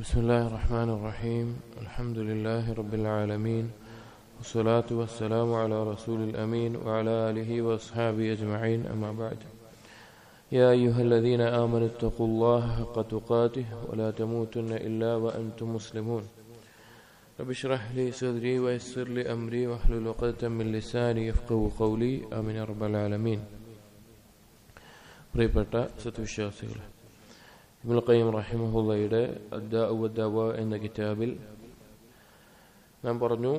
بسم الله الرحمن الرحيم الحمد لله رب العالمين والصلاة والسلام على رسول الأمين وعلى آله وأصحابه أجمعين أما بعد يا أيها الذين آمنوا اتقوا الله حق تقاته ولا تموتن إلا وأنتم مسلمون رب اشرح لي صدري ويسر لي أمري واحلل عقدة من لساني يفقه قولي آمين يا رب العالمين പ്രിയപ്പെട്ട സത്വിശ്വാസികളെ ഇബ്നുൽ ഖയ്യിം റഹിമഹുള്ളയുടെ അദ്ദാഉ വദ്ദവ എന്ന കിതാബിൽ നാം പറഞ്ഞു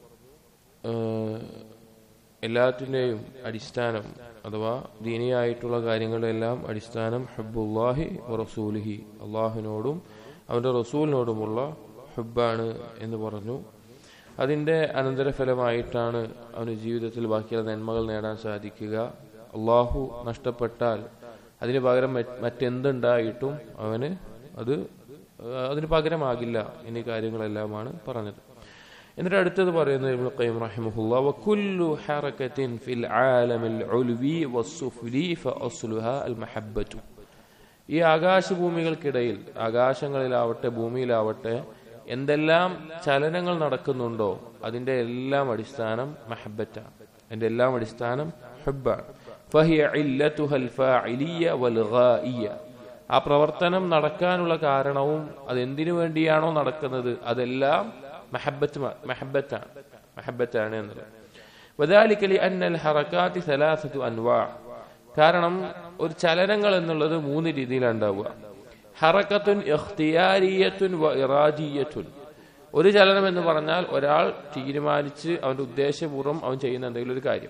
ഏഹ്, എല്ലാത്തിൻ്റെയും അടിസ്ഥാനം അഥവാ ദീനിയായിട്ടുള്ള കാര്യങ്ങളെല്ലാം അടിസ്ഥാനം ഹബ്ബുല്ലാഹി റസൂലിഹി അള്ളാഹുവിനോടും അവൻ്റെ റസൂലിനോടുമുള്ള ഹബ്ബാണ് എന്ന് പറഞ്ഞു അതിൻ്റെ അനന്തരഫലമായിട്ടാണ് അവന് ജീവിതത്തിൽ ബാക്കിയുള്ള നന്മകൾ നേടാൻ സാധിക്കുക അള്ളാഹു നഷ്ടപ്പെട്ടാൽ അതിന് പകരം മറ്റ് മറ്റെന്തുണ്ടായിട്ടും അവന് അത് ആ, അതിന് പകരമാകില്ല എന്നീ കാര്യങ്ങളെല്ലാമാണ് പറഞ്ഞത് എന്നിട്ട് അടുത്തത് പറയുന്നത് ഇബ്നുൽ ഖയ്യിം റഹിമഹുല്ലാ വകുല്ലു ഹറകത്തിൻ ഫിൽ ആലമിൽ ഉൽവി വസ്സുഫ്ലി ഫഅസ്ലുഹാ അൽ മഹബ്ബത്തു ഈ ആകാശഭൂമികൾക്കിടയിൽ ആകാശങ്ങളിലാവട്ടെ ഭൂമിയിലാവട്ടെ എന്തെല്ലാം ചലനങ്ങൾ നടക്കുന്നുണ്ടോ അതിന്റെ എല്ലാം അടിസ്ഥാനം മഹബറ്റാണ് അതിന്റെ എല്ലാം അടിസ്ഥാനം ഹബ്ബാണ് ഫഹിയ ഇല്ലത്തുഹൽ ഫാഇലിയ വൽ ഗായിയ ആ പ്രവർത്തനം നടക്കാനുള്ള കാരണവും അത് എന്തിനു വേണ്ടിയാണോ നടക്കുന്നത് അതെല്ലാം മഹബത്ത് മഹബത്താണ് മഹബത്താണ് എന്നുള്ളത് وذلك لأن الحركات ثلاثة أنواع കാരണം ഒരു ചലനങ്ങൾ എന്നുള്ളത് മൂന്ന് രീതിയിലാണ് ഉണ്ടാവുക ഹറക്കത്തുൻ ഇഖ്തിയാരിയത്തുൻ വ ഇറാദിയത്തുൻ ഒരു ചലനം എന്ന് പറഞ്ഞാൽ ഒരാൾ തീരുമാനിച്ച് അവന്റെ ഉദ്ദേശപൂർവ്വം അവൻ ചെയ്യുന്ന എന്തെങ്കിലും ഒരു കാര്യം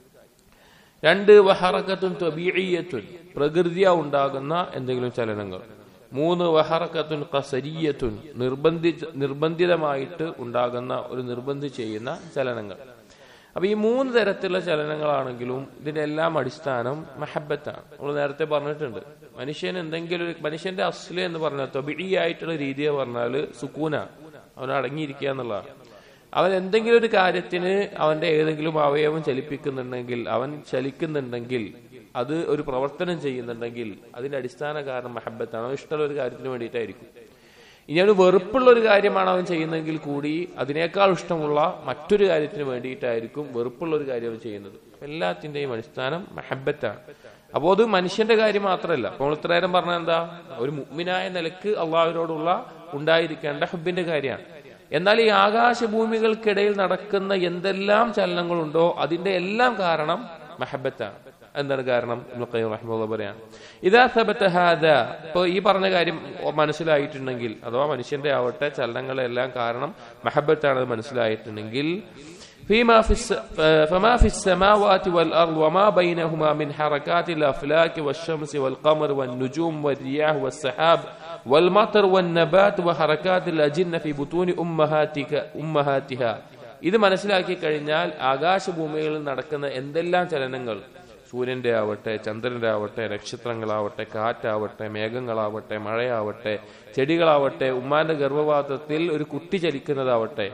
രണ്ട് വഹറക്കത്തുൻ ത്വബീയത്തുൻ പ്രകൃതിയ ഉണ്ടാകുന്ന എന്തെങ്കിലും ചലനങ്ങൾ മൂന്ന് വഹറക്കത്തുൻ കസരിയത്തുൻ നിർബന്ധി നിർബന്ധിതമായിട്ട് ഉണ്ടാകുന്ന ഒരു നിർബന്ധി ചെയ്യുന്ന ചലനങ്ങൾ അപ്പൊ ഈ മൂന്ന് തരത്തിലുള്ള ചലനങ്ങളാണെങ്കിലും ഇതിന്റെ എല്ലാം അടിസ്ഥാനം മഹബത്താണ് നമ്മൾ നേരത്തെ പറഞ്ഞിട്ടുണ്ട് മനുഷ്യൻ എന്തെങ്കിലും ഒരു മനുഷ്യന്റെ അസ്ല എന്ന് പറഞ്ഞാൽ തൊബിഴി ആയിട്ടുള്ള രീതിയെ പറഞ്ഞാൽ സുക്കൂന അവൻ അടങ്ങിയിരിക്കുക എന്നുള്ളതാണ് അവൻ എന്തെങ്കിലും ഒരു കാര്യത്തിന് അവന്റെ ഏതെങ്കിലും അവയവം ചലിപ്പിക്കുന്നുണ്ടെങ്കിൽ അവൻ ചലിക്കുന്നുണ്ടെങ്കിൽ അത് ഒരു പ്രവർത്തനം ചെയ്യുന്നുണ്ടെങ്കിൽ അതിന്റെ അടിസ്ഥാന കാരണം മഹബത്താണ് അവൻ ഇഷ്ടമുള്ള ഒരു കാര്യത്തിന് വേണ്ടിയിട്ടായിരിക്കും ഇനി അവന് വെറുപ്പുള്ള ഒരു കാര്യമാണ് അവൻ ചെയ്യുന്നതെങ്കിൽ കൂടി അതിനേക്കാൾ ഇഷ്ടമുള്ള മറ്റൊരു കാര്യത്തിന് വേണ്ടിയിട്ടായിരിക്കും വെറുപ്പുള്ള ഒരു കാര്യം അവൻ ചെയ്യുന്നത് എല്ലാത്തിന്റെയും അടിസ്ഥാനം മഹബത്താണ് അപ്പോൾ അത് മനുഷ്യന്റെ കാര്യം മാത്രമല്ല അപ്പോൾ നമ്മൾ ഇത്രയേരം പറഞ്ഞ എന്താ ഒരു മുഗ്മിനായ നിലക്ക് അള്ളാഹുവിനോടുള്ള ഉണ്ടായിരിക്കേണ്ട ഹബ്ബിന്റെ കാര്യമാണ് എന്നാൽ ഈ ആകാശഭൂമികൾക്കിടയിൽ നടക്കുന്ന എന്തെല്ലാം ചലനങ്ങളുണ്ടോ അതിന്റെ എല്ലാം കാരണം മഹബത്താണ് എന്താണ് കാരണം ഇബ്നുൽ ഖയ്യിം റഹിമഹുല്ലാഹ് പറയാണ് ഇതാ സബത ഹാദ ഇപ്പൊ ഈ പറഞ്ഞ കാര്യം മനസ്സിലായിട്ടുണ്ടെങ്കിൽ അഥവാ മനുഷ്യന്റെ ആവട്ടെ ചലനങ്ങളെല്ലാം കാരണം മഹബത്താണ് മനസ്സിലായിട്ടുണ്ടെങ്കിൽ فيما في الس... فما في السماوات والأرض وما بينهما من حركات الأفلاك والشمس والقمر والنجوم والرياح والسحاب والمطر والنبات وحركات الأجنة في بطون أمهاتك أمهاتها ഇത് മനസ്സിലാക്കി കഴിഞ്ഞാൽ ആകാശഭൂമികളിൽ നടക്കുന്ന എന്തെല്ലാം ചലനങ്ങൾ സൂര്യന്റെ ആവട്ടെ ചന്ദ്രന്റെ ആവട്ടെ നക്ഷത്രങ്ങളാവട്ടെ കാറ്റാവട്ടെ മേഘങ്ങളാവട്ടെ മഴയാവട്ടെ ചെടികളാവട്ടെ ഉമ്മാന്റെ ഗർഭപാത്രത്തിൽ ഒരു കുട്ടി ചലിക്കുന്നതാവട്ടെ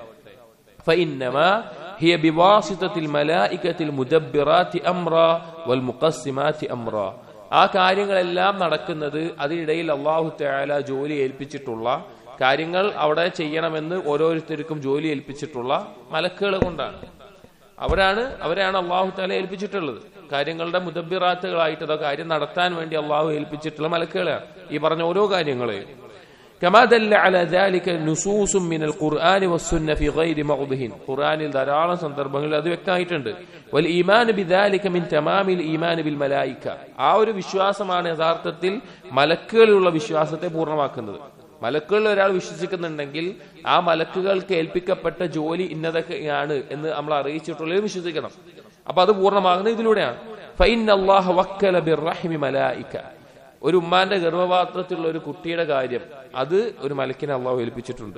فإنما هي بواسطة الملائكة المدبرات أمرا والمقسمات أمرا ആ കാര്യങ്ങളെല്ലാം നടക്കുന്നത് അതിനിടയിൽ അള്ളാഹു തയാല ജോലി ഏൽപ്പിച്ചിട്ടുള്ള കാര്യങ്ങൾ അവിടെ ചെയ്യണമെന്ന് ഓരോരുത്തർക്കും ജോലി ഏൽപ്പിച്ചിട്ടുള്ള മലക്കുകൾ കൊണ്ടാണ് അവരാണ് അവരെയാണ് അള്ളാഹു താല ഏൽപ്പിച്ചിട്ടുള്ളത് കാര്യങ്ങളുടെ മുദബിറാത്തുകളായിട്ട് അതോ കാര്യം നടത്താൻ വേണ്ടി അള്ളാഹു ഏൽപ്പിച്ചിട്ടുള്ള മലക്കുകളാണ് ഈ പറഞ്ഞ ഓരോ കാര്യങ്ങളെയും كما دل على ذلك نصوص من القرآن والسنة في غير موضح ഖുർആനിൽ ധാരാളം സന്ദർഭങ്ങളിൽ അത് വ്യക്തമായിട്ടുണ്ട് വൽ ഈമാൻ ബിദാലിക മിൻ തമാമിൽ ഈമാൻ ബിൽ മലായിക്ക ആ ഒരു വിശ്വാസമാണ് യഥാർത്ഥത്തിൽ മലക്കുകളിലുള്ള വിശ്വാസത്തെ പൂർണ്ണമാക്കുന്നത് മലക്കുകളിൽ ഒരാൾ വിശ്വസിക്കുന്നുണ്ടെങ്കിൽ ആ മലക്കുകൾക്ക് ഏൽപ്പിക്കപ്പെട്ട ജോലി ഇന്നതൊക്കെയാണ് എന്ന് നമ്മൾ അറിയിച്ചിട്ടുള്ളത് വിശ്വസിക്കണം അപ്പൊ അത് പൂർണ്ണമാകുന്നത് ഇതിലൂടെയാണ് ഫൈൻ അള്ളാഹ് വക്കല ബിർ റഹിമി മലായിക്ക ഒരു ഉമ്മാന്റെ ഗർഭപാത്രത്തിലുള്ള ഒരു കുട്ടിയുടെ കാര്യം അത് ഒരു മലക്കിനെ അള്ളാഹു ഏൽപ്പിച്ചിട്ടുണ്ട്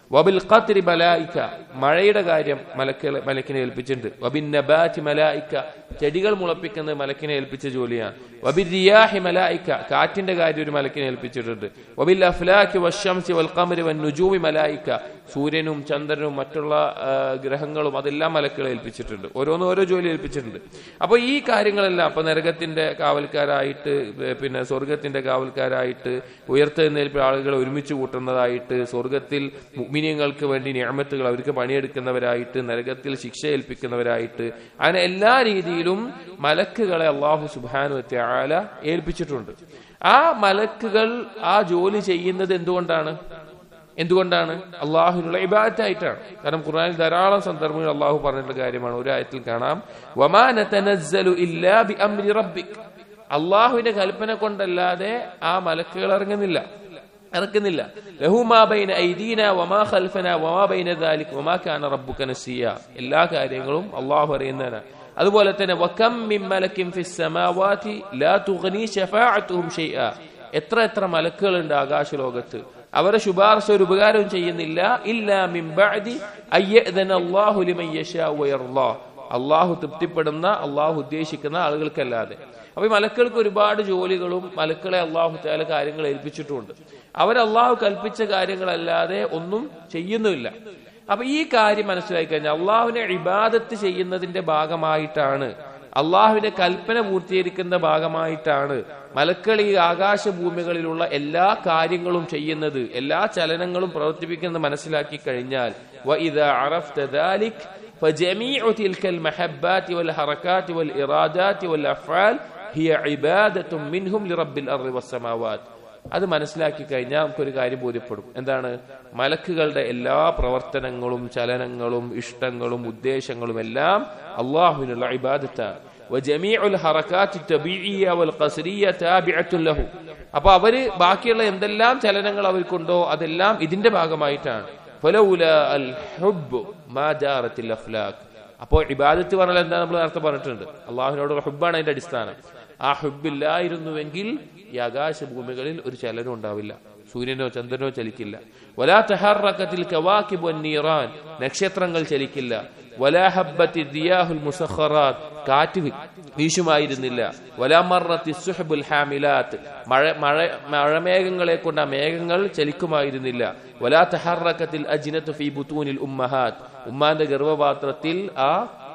വബിൽ ഖത്രി മലായിക്ക മഴയുടെ കാര്യം മലക്കളെ മലക്കിനെ ഏൽപ്പിച്ചിട്ടുണ്ട് വബിൻ നബാറ്റി മലായിക്ക ചെടികൾ മുളപ്പിക്കുന്നത് മലക്കിനെ ഏൽപ്പിച്ച ജോലിയാണ് വബിൽ റിയാഹി മലായിക്ക കാറ്റിന്റെ കാര്യം ഒരു മലക്കിനെ ഏൽപ്പിച്ചിട്ടുണ്ട് വബിൽ അഫ്ലാഖി വശംസി വൽ ഖമരി വൻ നുജൂമി മലായിക്ക സൂര്യനും ചന്ദ്രനും മറ്റുള്ള ആ, ഗ്രഹങ്ങളും അതെല്ലാം മലക്കുകളെ ഏൽപ്പിച്ചിട്ടുണ്ട് ഓരോന്നും ഓരോ ജോലി ഏൽപ്പിച്ചിട്ടുണ്ട് അപ്പൊ ഈ കാര്യങ്ങളെല്ലാം അപ്പൊ നരകത്തിന്റെ കാവൽക്കാരായിട്ട് ഏ, പിന്നെ സ്വർഗത്തിന്റെ കാവൽക്കാരായിട്ട് ഉയർത്തെഴുന്നേൽപ്പിൽ ആളുകളെ ഒരുമിച്ച് കൂട്ടുന്നതായിട്ട് സ്വർഗത്തിൽ മുഗ്മിനിയങ്ങൾക്ക് വേണ്ടി ഞാമത്തുകൾ അവർക്ക് പണിയെടുക്കുന്നവരായിട്ട് നരകത്തിൽ ശിക്ഷ ഏൽപ്പിക്കുന്നവരായിട്ട് അങ്ങനെ എല്ലാ രീതിയിലും മലക്കുകളെ അള്ളാഹു സുബാനു ത്യാല ഏൽപ്പിച്ചിട്ടുണ്ട് ആ മലക്കുകൾ ആ ജോലി ചെയ്യുന്നത് എന്തുകൊണ്ടാണ് എന്തുകൊണ്ടാണ് അള്ളാഹുവിനുള്ള ഇബാദത്തായിട്ടാണ് കാരണം ഖുർആനിൽ ധാരാളം സന്ദർഭങ്ങൾ അള്ളാഹു പറഞ്ഞിട്ടുള്ള കാര്യമാണ് ഒരു ആയത്തിൽ കാണാം വമാന തനസ്സലു ഇല്ലാ ബി അംരി റബ്ബിക് അള്ളാഹുവിന്റെ കൽപ്പന കൊണ്ടല്ലാതെ ആ മലക്കുകൾ ഇറങ്ങുന്നില്ല ഇറക്കുന്നില്ല ലഹുമാ ബൈന ഐദീന വമാ ഖൽഫന വമാ ബൈന ദാലിക് വമാ കാന റബ്ബുക നസിയ എല്ലാ കാര്യങ്ങളും അള്ളാഹു അറിയുന്നതാണ് അതുപോലെ തന്നെ വകം മിൻ മലക്കിൻ ഫിസ് സമാവാതി ലാ തുഗ്നി ശഫാഅത്തുഹും ഷൈഅ എത്ര എത്ര മലക്കുകളുണ്ട് ആകാശലോകത്ത് അവരെ ശുപാർശ ഒരു ഉപകാരവും ചെയ്യുന്നില്ല ഇല്ലാ മിൻ ബഅദി അയ്യഅദന അല്ലാഹു ലിമൻ യശാ വയർളാ അള്ളാഹു തൃപ്തിപ്പെടുന്ന അള്ളാഹു ഉദ്ദേശിക്കുന്ന ആളുകൾക്കല്ലാതെ അപ്പൊ ഈ മലക്കൾക്ക് ഒരുപാട് ജോലികളും മലക്കളെ അള്ളാഹു താല കാര്യങ്ങൾ ഏൽപ്പിച്ചിട്ടുമുണ്ട് അവർ അള്ളാഹു കൽപ്പിച്ച കാര്യങ്ങളല്ലാതെ ഒന്നും ചെയ്യുന്നുമില്ല അപ്പൊ ഈ കാര്യം മനസ്സിലാക്കി കഴിഞ്ഞാൽ അള്ളാഹുവിനെ ഇബാദത്ത് ചെയ്യുന്നതിന്റെ ഭാഗമായിട്ടാണ് അള്ളാഹുവിന്റെ കൽപ്പന പൂർത്തീകരിക്കുന്ന ഭാഗമായിട്ടാണ് മലക്കൾ ഈ ആകാശഭൂമികളിലുള്ള എല്ലാ കാര്യങ്ങളും ചെയ്യുന്നത് എല്ലാ ചലനങ്ങളും പ്രവർത്തിപ്പിക്കുന്നത് മനസ്സിലാക്കി കഴിഞ്ഞാൽ وَإِذَا عَرَفْتَ ذَلِكَ فَجَمِيعُ تِلْكَ الْمَحَبَّاتِ وَالْحَرَكَاتِ وَالْإِرَادَاتِ وَالْأَفْعَالِ هِيَ عِبَادَةٌ مِّنْهُمْ لِرَبِّ الْأَرْضِ وَالسَّمَاوَاتِ അത് മനസ്സിലാക്കി കഴിഞ്ഞാൽ നമുക്കൊരു കാര്യം ബോധ്യപ്പെടും എന്താണ് മലക്കുകളുടെ എല്ലാ പ്രവർത്തനങ്ങളും ചലനങ്ങളും ഇഷ്ടങ്ങളും ഉദ്ദേശങ്ങളും എല്ലാം അള്ളാഹുവിനുള്ള ഇബാദത്താണ് وجميع الحركات الطبيعية والقصرية تابعة له അപ്പൊ അവര് ബാക്കിയുള്ള എന്തെല്ലാം ചലനങ്ങൾ അവർക്കുണ്ടോ അതെല്ലാം ഇതിന്റെ ഭാഗമായിട്ടാണ് فلولا الحب ما جارت الافلاك അപ്പോൾ ഇബാദത്ത് പറഞ്ഞാൽ എന്താ നമ്മൾ നേരത്തെ പറഞ്ഞിട്ടുണ്ട് അള്ളാഹുവിനോടുള്ള ഹുബാണ് അതിന്റെ അടിസ്ഥാനം ആ ഹുബില്ലായിരുന്നുവെങ്കിൽ ഈ ആകാശഭൂമികളിൽ ഒരു ചലനം ഉണ്ടാവില്ല സൂര്യനോ ചന്ദ്രനോ ചലിക്കില്ല വലാ തഹറക്കത്തിൽ കവാക്കിബ് നീറാൻ നക്ഷത്രങ്ങൾ ചലിക്കില്ല വലാ ഹബ്ബത്തി ദിയാഹുൽ മുസഖറാത്ത് കാറ്റ് വി- വീശുമായിരുന്നില്ല വലാ മറത്തി സുഹബുൽ ഹാമിലാത്ത് മഴ മഴ മഴമേഘങ്ങളെ കൊണ്ട് ആ മേഘങ്ങൾ ചലിക്കുമായിരുന്നില്ല വലാ തഹറക്കത്തിൽ അജിനത്ത് ഫി ബുത്തൂനിൽ ഉമ്മഹാത്ത് ഉമ്മാന്റെ ഗർഭപാത്രത്തിൽ ആ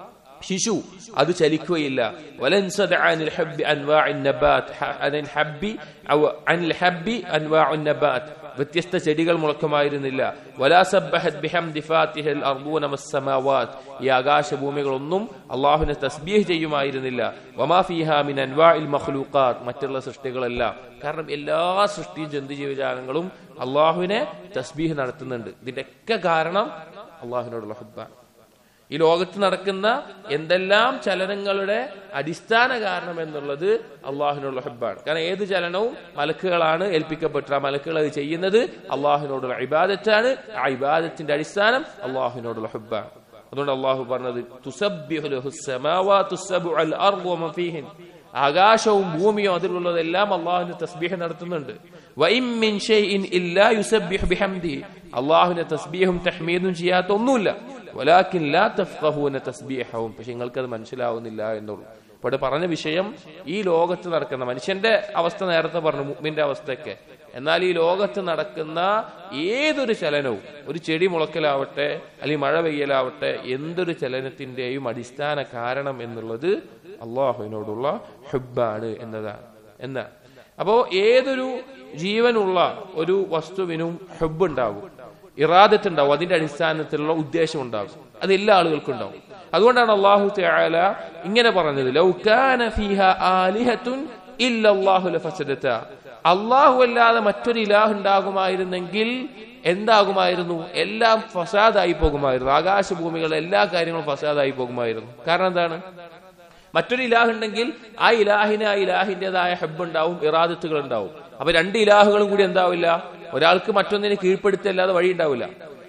ശിശു അത് ചലിക്കുകയില്ല വലൻസദ അനിൽ ഹബ്ബി അൻവാഇൻ നബാത്ത് ഹ- അനിൽ ഹബ്ബി അവ- അനിൽ ഹബ്ബി അൻവാഉൻ നബാത്ത് വ്യത്യസ്ത ചെടികൾ മുളക്കുമായിരുന്നില്ല വലാ സബ്ബഹത് ബിഹംദി ഫാത്തിഹൽ അർദൂന വസ്സമാവാത്ത് ഈ ആകാശഭൂമികളൊന്നും അള്ളാഹുവിനെ തസ്ബീഹ് ചെയ്യുമായിരുന്നില്ല വമാ ഫീഹാ മിൻ അൻവാഇൽ മഖ്ലൂഖാത്ത് മറ്റുള്ള സൃഷ്ടികളെല്ലാം കാരണം എല്ലാ സൃഷ്ടിയും ജന്തു ജീവജാലങ്ങളും അള്ളാഹുവിനെ തസ്ബീഹ് നടത്തുന്നുണ്ട് ഇതിന്റെയൊക്കെ കാരണം അള്ളാഹുവിനോടുള്ള ഹുബ്ബാണ് ഈ ലോകത്ത് നടക്കുന്ന എന്തെല്ലാം ചലനങ്ങളുടെ അടിസ്ഥാന കാരണം എന്നുള്ളത് അള്ളാഹുവിനുള്ള ഹബ്ബാണ് കാരണം ഏത് ചലനവും മലക്കുകളാണ് ഏൽപ്പിക്കപ്പെട്ടത് ആ മലക്കുകൾ അത് ചെയ്യുന്നത് അള്ളാഹുവിനോടുള്ള ഇബാദത്താണ് ആ ഇബാദത്തിന്റെ അടിസ്ഥാനം അള്ളാഹുവിനോടുള്ള ഹബ്ബാണ് അതുകൊണ്ട് അള്ളാഹു പറഞ്ഞത് തുസബ്ബിഹു ലഹു സ്സമാവാതു സബ്ഉ അൽ അർദു വമൻ ഫീഹിൻ ആകാശവും ഭൂമിയും അതിലുള്ളതെല്ലാം അള്ളാഹുവിന് തസ്ബീഹ് നടത്തുന്നുണ്ട് വഇം മിൻ ഷൈഇൻ ഇല്ലാ യുസബ്ബിഹു ബിഹംദിഹി അള്ളാഹുവിനെ തസ്ബീഹും തഹ്മീദും ചെയ്യാത്ത ഒന്നുമില്ല വലാക്കിൻ ലാ തഫ്ഖഹൂന തസ്ബീഹവും പക്ഷെ നിങ്ങൾക്കത് മനസ്സിലാവുന്നില്ല എന്നുള്ളൂ ഇവിടെ പറഞ്ഞ വിഷയം ഈ ലോകത്ത് നടക്കുന്ന മനുഷ്യന്റെ അവസ്ഥ നേരത്തെ പറഞ്ഞു മുഗ്മിന്റെ അവസ്ഥയൊക്കെ എന്നാൽ ഈ ലോകത്ത് നടക്കുന്ന ഏതൊരു ചലനവും ഒരു ചെടി മുളക്കലാവട്ടെ അല്ലെങ്കിൽ മഴ പെയ്യലാവട്ടെ എന്തൊരു ചലനത്തിന്റെയും അടിസ്ഥാന കാരണം എന്നുള്ളത് അള്ളാഹുവിനോടുള്ള ഹുബാണ് എന്നതാണ് എന്നാ അപ്പോ ഏതൊരു ജീവനുള്ള ഒരു വസ്തുവിനും ഹുബ് ഉണ്ടാകും ഇറാദത്ത് ഉണ്ടാവും അതിന്റെ അടിസ്ഥാനത്തിലുള്ള ഉദ്ദേശം ഉണ്ടാകും അത് എല്ലാ ആളുകൾക്കും ഉണ്ടാവും അതുകൊണ്ടാണ് അള്ളാഹു തആല ഇങ്ങനെ പറഞ്ഞത് ലൗകാന ഫീഹ ആലിഹത്തുൻ ഇല്ലല്ലാഹു ലഫസദത അള്ളാഹു അല്ലാതെ മറ്റൊരു ഇലാഹ് ഉണ്ടാകുമായിരുന്നെങ്കിൽ എന്താകുമായിരുന്നു എല്ലാം ഫസാദായി പോകുമായിരുന്നു ആകാശഭൂമികളുടെ എല്ലാ കാര്യങ്ങളും ഫസാദായി പോകുമായിരുന്നു കാരണം എന്താണ് മറ്റൊരു ഇലാഹ് ഉണ്ടെങ്കിൽ ആ ഇലാഹിന് ആ ഇലാഹിന്റേതായ ഹബ്ബ് ഉണ്ടാവും ഇറാദത്തുകൾ ഉണ്ടാവും അപ്പൊ രണ്ട് ഇലാഹുകളും കൂടി എന്താവില്ല ഒരാൾക്ക് മറ്റൊന്നിനെ കീഴ്പ്പെടുത്തല്ലാതെ വഴി ഉണ്ടാവില്ല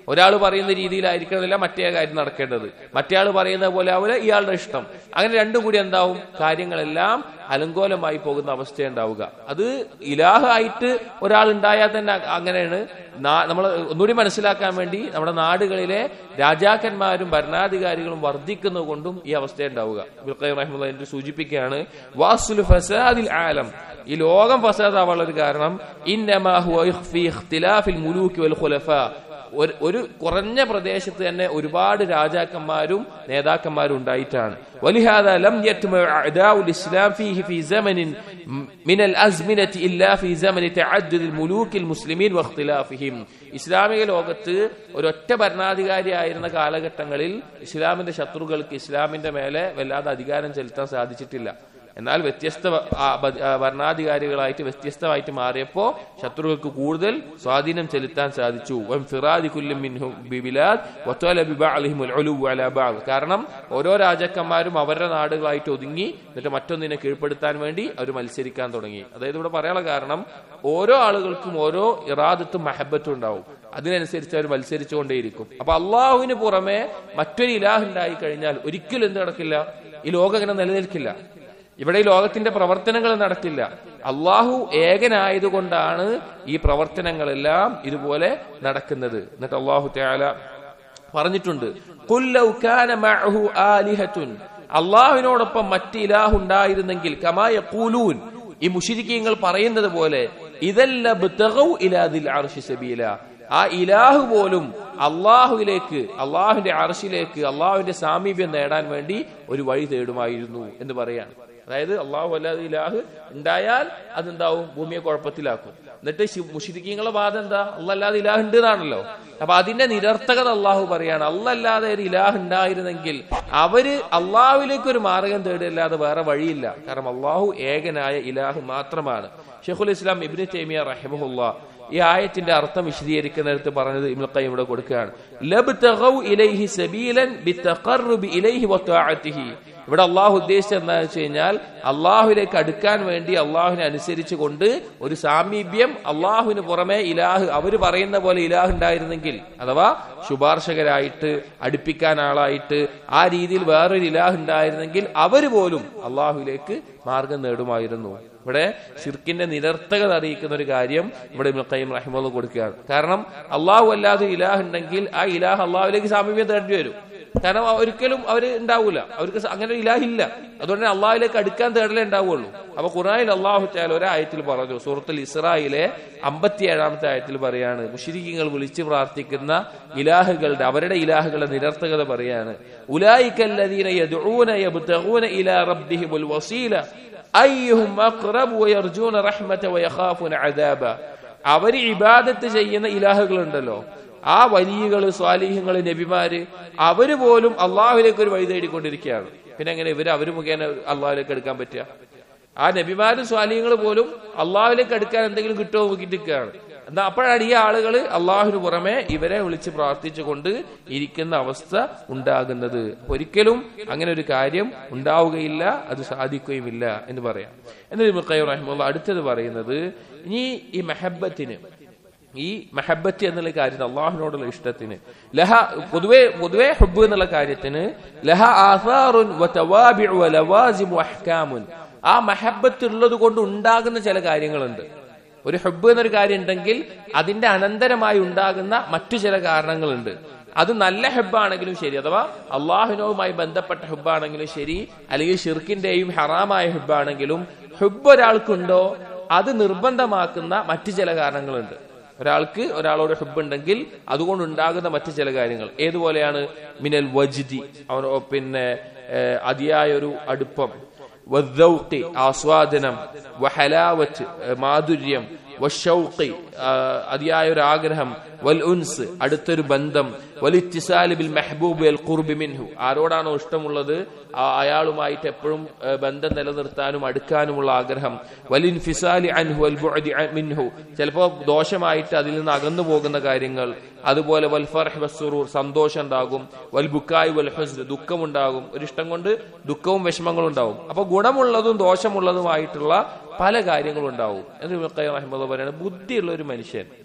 ഒരാൾ പറയുന്ന രീതിയിലായിരിക്കണമെന്നില്ല മറ്റേ കാര്യം നടക്കേണ്ടത് മറ്റേ ആൾ പറയുന്ന പോലെ ആവില്ല ഇയാളുടെ ഇഷ്ടം അങ്ങനെ രണ്ടും കൂടി എന്താവും കാര്യങ്ങളെല്ലാം അലങ്കോലമായി പോകുന്ന അവസ്ഥ ഉണ്ടാവുക അത് ഇലാഹായിട്ട് ഒരാൾ ഉണ്ടായാൽ തന്നെ അങ്ങനെയാണ് നമ്മൾ ഒന്നുകൂടി മനസ്സിലാക്കാൻ വേണ്ടി നമ്മുടെ നാടുകളിലെ രാജാക്കന്മാരും ഭരണാധികാരികളും വർദ്ധിക്കുന്നത് കൊണ്ടും ഈ അവസ്ഥ ഉണ്ടാവുക റഹ്മുള്ള എന്നിട്ട് സൂചിപ്പിക്കുകയാണ് വാസുൽ ഫസാദിൽ ആലം ഈ ലോകം ഫസാദാവാനുള്ള ഒരു കാരണം ഇന്നമാ ഹുവ ഫി ഇഖ്തിലാഫിൽ മുലൂക്കി വൽ ഖുലഫാ ഒരു ഒരു കുറഞ്ഞ പ്രദേശത്ത് തന്നെ ഒരുപാട് രാജാക്കന്മാരും നേതാക്കന്മാരും ഉണ്ടായിട്ടാണ് ولهذا لم يتم أعداء الإسلام فيه في زمن من الأزمنة إلا في زمن تعدد الملوك المسلمين واختلافهم ഇസ്ലാമിക ലോകത്ത് ഒരൊറ്റ ഭരണാധികാരിയായിരുന്ന കാലഘട്ടങ്ങളിൽ ഇസ്ലാമിന്റെ ശത്രുക്കൾക്ക് ഇസ്ലാമിന്റെ മേലെ വല്ലാതെ അധികാരം ചെലുത്താൻ സാധിച്ചിട്ടില്ല എന്നാൽ വ്യത്യസ്ത ഭരണാധികാരികളായിട്ട് വ്യത്യസ്തമായിട്ട് മാറിയപ്പോ ശത്രുക്കൾക്ക് കൂടുതൽ സ്വാധീനം ചെലുത്താൻ സാധിച്ചു കാരണം ഓരോ രാജാക്കന്മാരും അവരുടെ നാടുകളായിട്ട് ഒതുങ്ങി എന്നിട്ട് മറ്റൊന്നിനെ കീഴ്പ്പെടുത്താൻ വേണ്ടി അവർ മത്സരിക്കാൻ തുടങ്ങി അതായത് ഇവിടെ പറയാനുള്ള കാരണം ഓരോ ആളുകൾക്കും ഓരോ ഇറാദത്തും മഹബത്തും ഉണ്ടാവും അതിനനുസരിച്ച് അവർ മത്സരിച്ചുകൊണ്ടേയിരിക്കും അപ്പൊ അള്ളാഹുവിന് പുറമെ മറ്റൊരു ഇലാഹ് ഉണ്ടായി കഴിഞ്ഞാൽ ഒരിക്കലും എന്ത് നടക്കില്ല ഈ ലോകം ഇങ്ങനെ നിലനിൽക്കില്ല ഇവിടെ ഈ ലോകത്തിന്റെ പ്രവർത്തനങ്ങൾ നടക്കില്ല അള്ളാഹു ഏകനായതുകൊണ്ടാണ് ഈ പ്രവർത്തനങ്ങളെല്ലാം ഇതുപോലെ നടക്കുന്നത് എന്നിട്ട് അള്ളാഹു ത്യാല പറഞ്ഞിട്ടുണ്ട് അള്ളാഹുവിനോടൊപ്പം മറ്റ് ഇലാഹ് ഉണ്ടായിരുന്നെങ്കിൽ കമായ കൂലൂൻ ഈ മുഷിരിക്കീങ്ങൾ പറയുന്നത് പോലെ ഇതല്ല ആ ഇലാഹു പോലും അള്ളാഹുവിലേക്ക് അള്ളാഹുവിന്റെ അർഷിലേക്ക് അള്ളാഹുവിന്റെ സാമീപ്യം നേടാൻ വേണ്ടി ഒരു വഴി തേടുമായിരുന്നു എന്ന് പറയാണ് അതായത് അള്ളാഹു അല്ലാതെ ഇലാഹ് ഉണ്ടായാൽ അതെന്താവും ഭൂമിയെ കുഴപ്പത്തിലാക്കും എന്നിട്ട് മുഷിരിക്കീങ്ങളെ വാദം എന്താ അല്ലല്ലാതെ ഇലാഹ് ഉണ്ട് എന്നാണല്ലോ അപ്പൊ അതിന്റെ നിരർത്ഥകത അള്ളാഹു പറയാണ് അല്ലല്ലാതെ ഒരു ഇലാഹ് ഉണ്ടായിരുന്നെങ്കിൽ അവര് അള്ളാഹുവിലേക്ക് ഒരു മാർഗം തേടില്ലാതെ വേറെ വഴിയില്ല കാരണം അള്ളാഹു ഏകനായ ഇലാഹ് മാത്രമാണ് ഷെഖുൽ ഇസ്ലാം ഇബ്നു തൈമിയ റഹിമഹുല്ല ഈ ആയത്തിന്റെ അർത്ഥം വിശദീകരിക്കുന്നിടത്ത് പറഞ്ഞത് ഇബ്നു ഖയ്യിം ഇവിടെ കൊടുക്കുകയാണ് ലബ് തഗൗ ഇലൈഹി സബീലൻ ബിത്തഖർറുബി ഇലൈഹി വതആഅതിഹി ഇവിടെ അള്ളാഹു ഉദ്ദേശിച്ചത് എന്താണെന്ന് വെച്ച് കഴിഞ്ഞാൽ അള്ളാഹുലേക്ക് അടുക്കാൻ വേണ്ടി അള്ളാഹുവിനെ അനുസരിച്ച് കൊണ്ട് ഒരു സാമീപ്യം അള്ളാഹുവിന് പുറമെ ഇലാഹ് അവർ പറയുന്ന പോലെ ഇലാഹ് ഉണ്ടായിരുന്നെങ്കിൽ അഥവാ ശുപാർശകരായിട്ട് അടുപ്പിക്കാൻ ആളായിട്ട് ആ രീതിയിൽ വേറൊരു ഇലാഹ് ഉണ്ടായിരുന്നെങ്കിൽ അവർ പോലും അള്ളാഹുവിലേക്ക് മാർഗം നേടുമായിരുന്നു ഇവിടെ ഷിർക്കിന്റെ നിരർത്ഥകത അറിയിക്കുന്ന ഒരു കാര്യം ഇവിടെ മുഖയും റഹിമത് കൊടുക്കുകയാണ് കാരണം അള്ളാഹു അല്ലാതെ ഇലാഹ് ഉണ്ടെങ്കിൽ ആ ഇലാഹ് അള്ളാഹുലേക്ക് സാമീപ്യം തേടേണ്ടി വരും കാരണം ഒരിക്കലും അവർ ഉണ്ടാവൂല അവർക്ക് അങ്ങനെ ഒരു ഇലാഹില്ല അതുകൊണ്ട് അള്ളാഹുലേക്ക് അടുക്കാൻ തേടലേ ഉണ്ടാവുള്ളൂ അപ്പൊ ഖുറാനിൽ അള്ളാഹു താല ഒരായത്തിൽ പറഞ്ഞു സൂറത്തുൽ ഇസ്രായിലെ അമ്പത്തിയേഴാമത്തെ ആയത്തിൽ പറയാണ് മുഷിരിക്കങ്ങൾ വിളിച്ച് പ്രാർത്ഥിക്കുന്ന ഇലാഹുകളുടെ അവരുടെ ഇലാഹുകളുടെ നിരർത്ഥകത പറയാണ് ഉലായിക്കല്ലദീന യദ്ഊന യബ്തഗൂന ഇലാ റബ്ബിഹിമുൽ വസീല അയ്യുഹും അഖ്റബു വയർജൂന റഹ്മത വയഖാഫുന അദാബ അവർ ഇബാദത്ത് ചെയ്യുന്ന ഇലാഹുകളുണ്ടല്ലോ ആ വലിയകള് സ്വാലിഹ്യങ്ങള് നബിമാര് അവര് പോലും അള്ളാഹുലേക്ക് ഒരു വഴി തേടിക്കൊണ്ടിരിക്കുകയാണ് പിന്നെ എങ്ങനെ ഇവര് അവര് മുഖേന അള്ളാഹുലേക്ക് എടുക്കാൻ പറ്റുക ആ നബിമാരും സ്വാലിഹ്യങ്ങൾ പോലും അള്ളാഹുലേക്ക് എടുക്കാൻ എന്തെങ്കിലും കിട്ടുമോ നോക്കിയിരിക്കുകയാണ് എന്നാ അപ്പോഴാണ് ഈ ആളുകൾ അള്ളാഹുവിന് പുറമെ ഇവരെ വിളിച്ച് പ്രാർത്ഥിച്ചുകൊണ്ട് ഇരിക്കുന്ന അവസ്ഥ ഉണ്ടാകുന്നത് ഒരിക്കലും അങ്ങനെ ഒരു കാര്യം ഉണ്ടാവുകയില്ല അത് സാധിക്കുകയുമില്ല എന്ന് പറയാം എന്നിട്ട് മുഖയ്യ റഹിമുള്ള അടുത്തത് പറയുന്നത് ഇനി ഈ മെഹബത്തിന് ഈ മെഹബത്ത് എന്നുള്ള കാര്യത്തിന് അള്ളാഹുവിനോടുള്ള ഇഷ്ടത്തിന് ലഹ പൊതുവെ പൊതുവെ ഹുബ് എന്നുള്ള കാര്യത്തിന് ലഹ ആസാറുൻ അഹ്കാമുൻ ആ മെഹബത്ത് ഉള്ളത് കൊണ്ട് ഉണ്ടാകുന്ന ചില കാര്യങ്ങളുണ്ട് ഒരു ഹുബ് എന്നൊരു കാര്യം ഉണ്ടെങ്കിൽ അതിന്റെ അനന്തരമായി ഉണ്ടാകുന്ന മറ്റു ചില കാരണങ്ങളുണ്ട് അത് നല്ല ഹെബാണെങ്കിലും ശരി അഥവാ അള്ളാഹുനവുമായി ബന്ധപ്പെട്ട ഹെബാണെങ്കിലും ശരി അല്ലെങ്കിൽ ഷിർക്കിന്റെയും ഹറാമായ ഹെബാണെങ്കിലും ഹെബ് ഒരാൾക്കുണ്ടോ അത് നിർബന്ധമാക്കുന്ന മറ്റു ചില കാരണങ്ങളുണ്ട് ഒരാൾക്ക് ഒരാളോട് ഹുബ് ഉണ്ടെങ്കിൽ അതുകൊണ്ട് ഉണ്ടാകുന്ന മറ്റു ചില കാര്യങ്ങൾ ഏതുപോലെയാണ് മിനൽ വജ്ദി അവൻ പിന്നെ അതിയായ ഒരു അടുപ്പം വദ്ദൗഖി ആസ്വാദനം വഹലാവത്ത് മാധുര്യം വഷൗഖി അതിയായ ഒരു ആഗ്രഹം വൽ ഉൻസ് അടുത്തൊരു ബന്ധം വലിത്തിസാലി ബിൽ മെഹബൂബ് അൽ ഖുർബി മിൻഹു ആരോടാണോ ഇഷ്ടമുള്ളത് അയാളുമായിട്ട് എപ്പോഴും ബന്ധം നിലനിർത്താനും അടുക്കാനുമുള്ള ആഗ്രഹം വലിൻഫിസാലി അൻഹു അൽ ബുഅദി മിൻഹു ചിലപ്പോൾ ദോഷമായിട്ട് അതിൽ നിന്ന് അകന്നു പോകുന്ന കാര്യങ്ങൾ അതുപോലെ വൽ ഫർഹ് വസ്സുറൂർ സന്തോഷം ഉണ്ടാകും വൽ ബുക്കായ് വൽ ഹുസ്ൻ ദുഃഖമുണ്ടാകും ഒരു ഇഷ്ടം കൊണ്ട് ദുഃഖവും വിഷമങ്ങളും ഉണ്ടാവും അപ്പൊ ഗുണമുള്ളതും ദോഷമുള്ളതുമായിട്ടുള്ള പല കാര്യങ്ങളും ഉണ്ടാവും എന്ന് റഹ്മദ് പറയുന്നത് ബുദ്ധിയുള്ള ഒരു മനുഷ്യൻ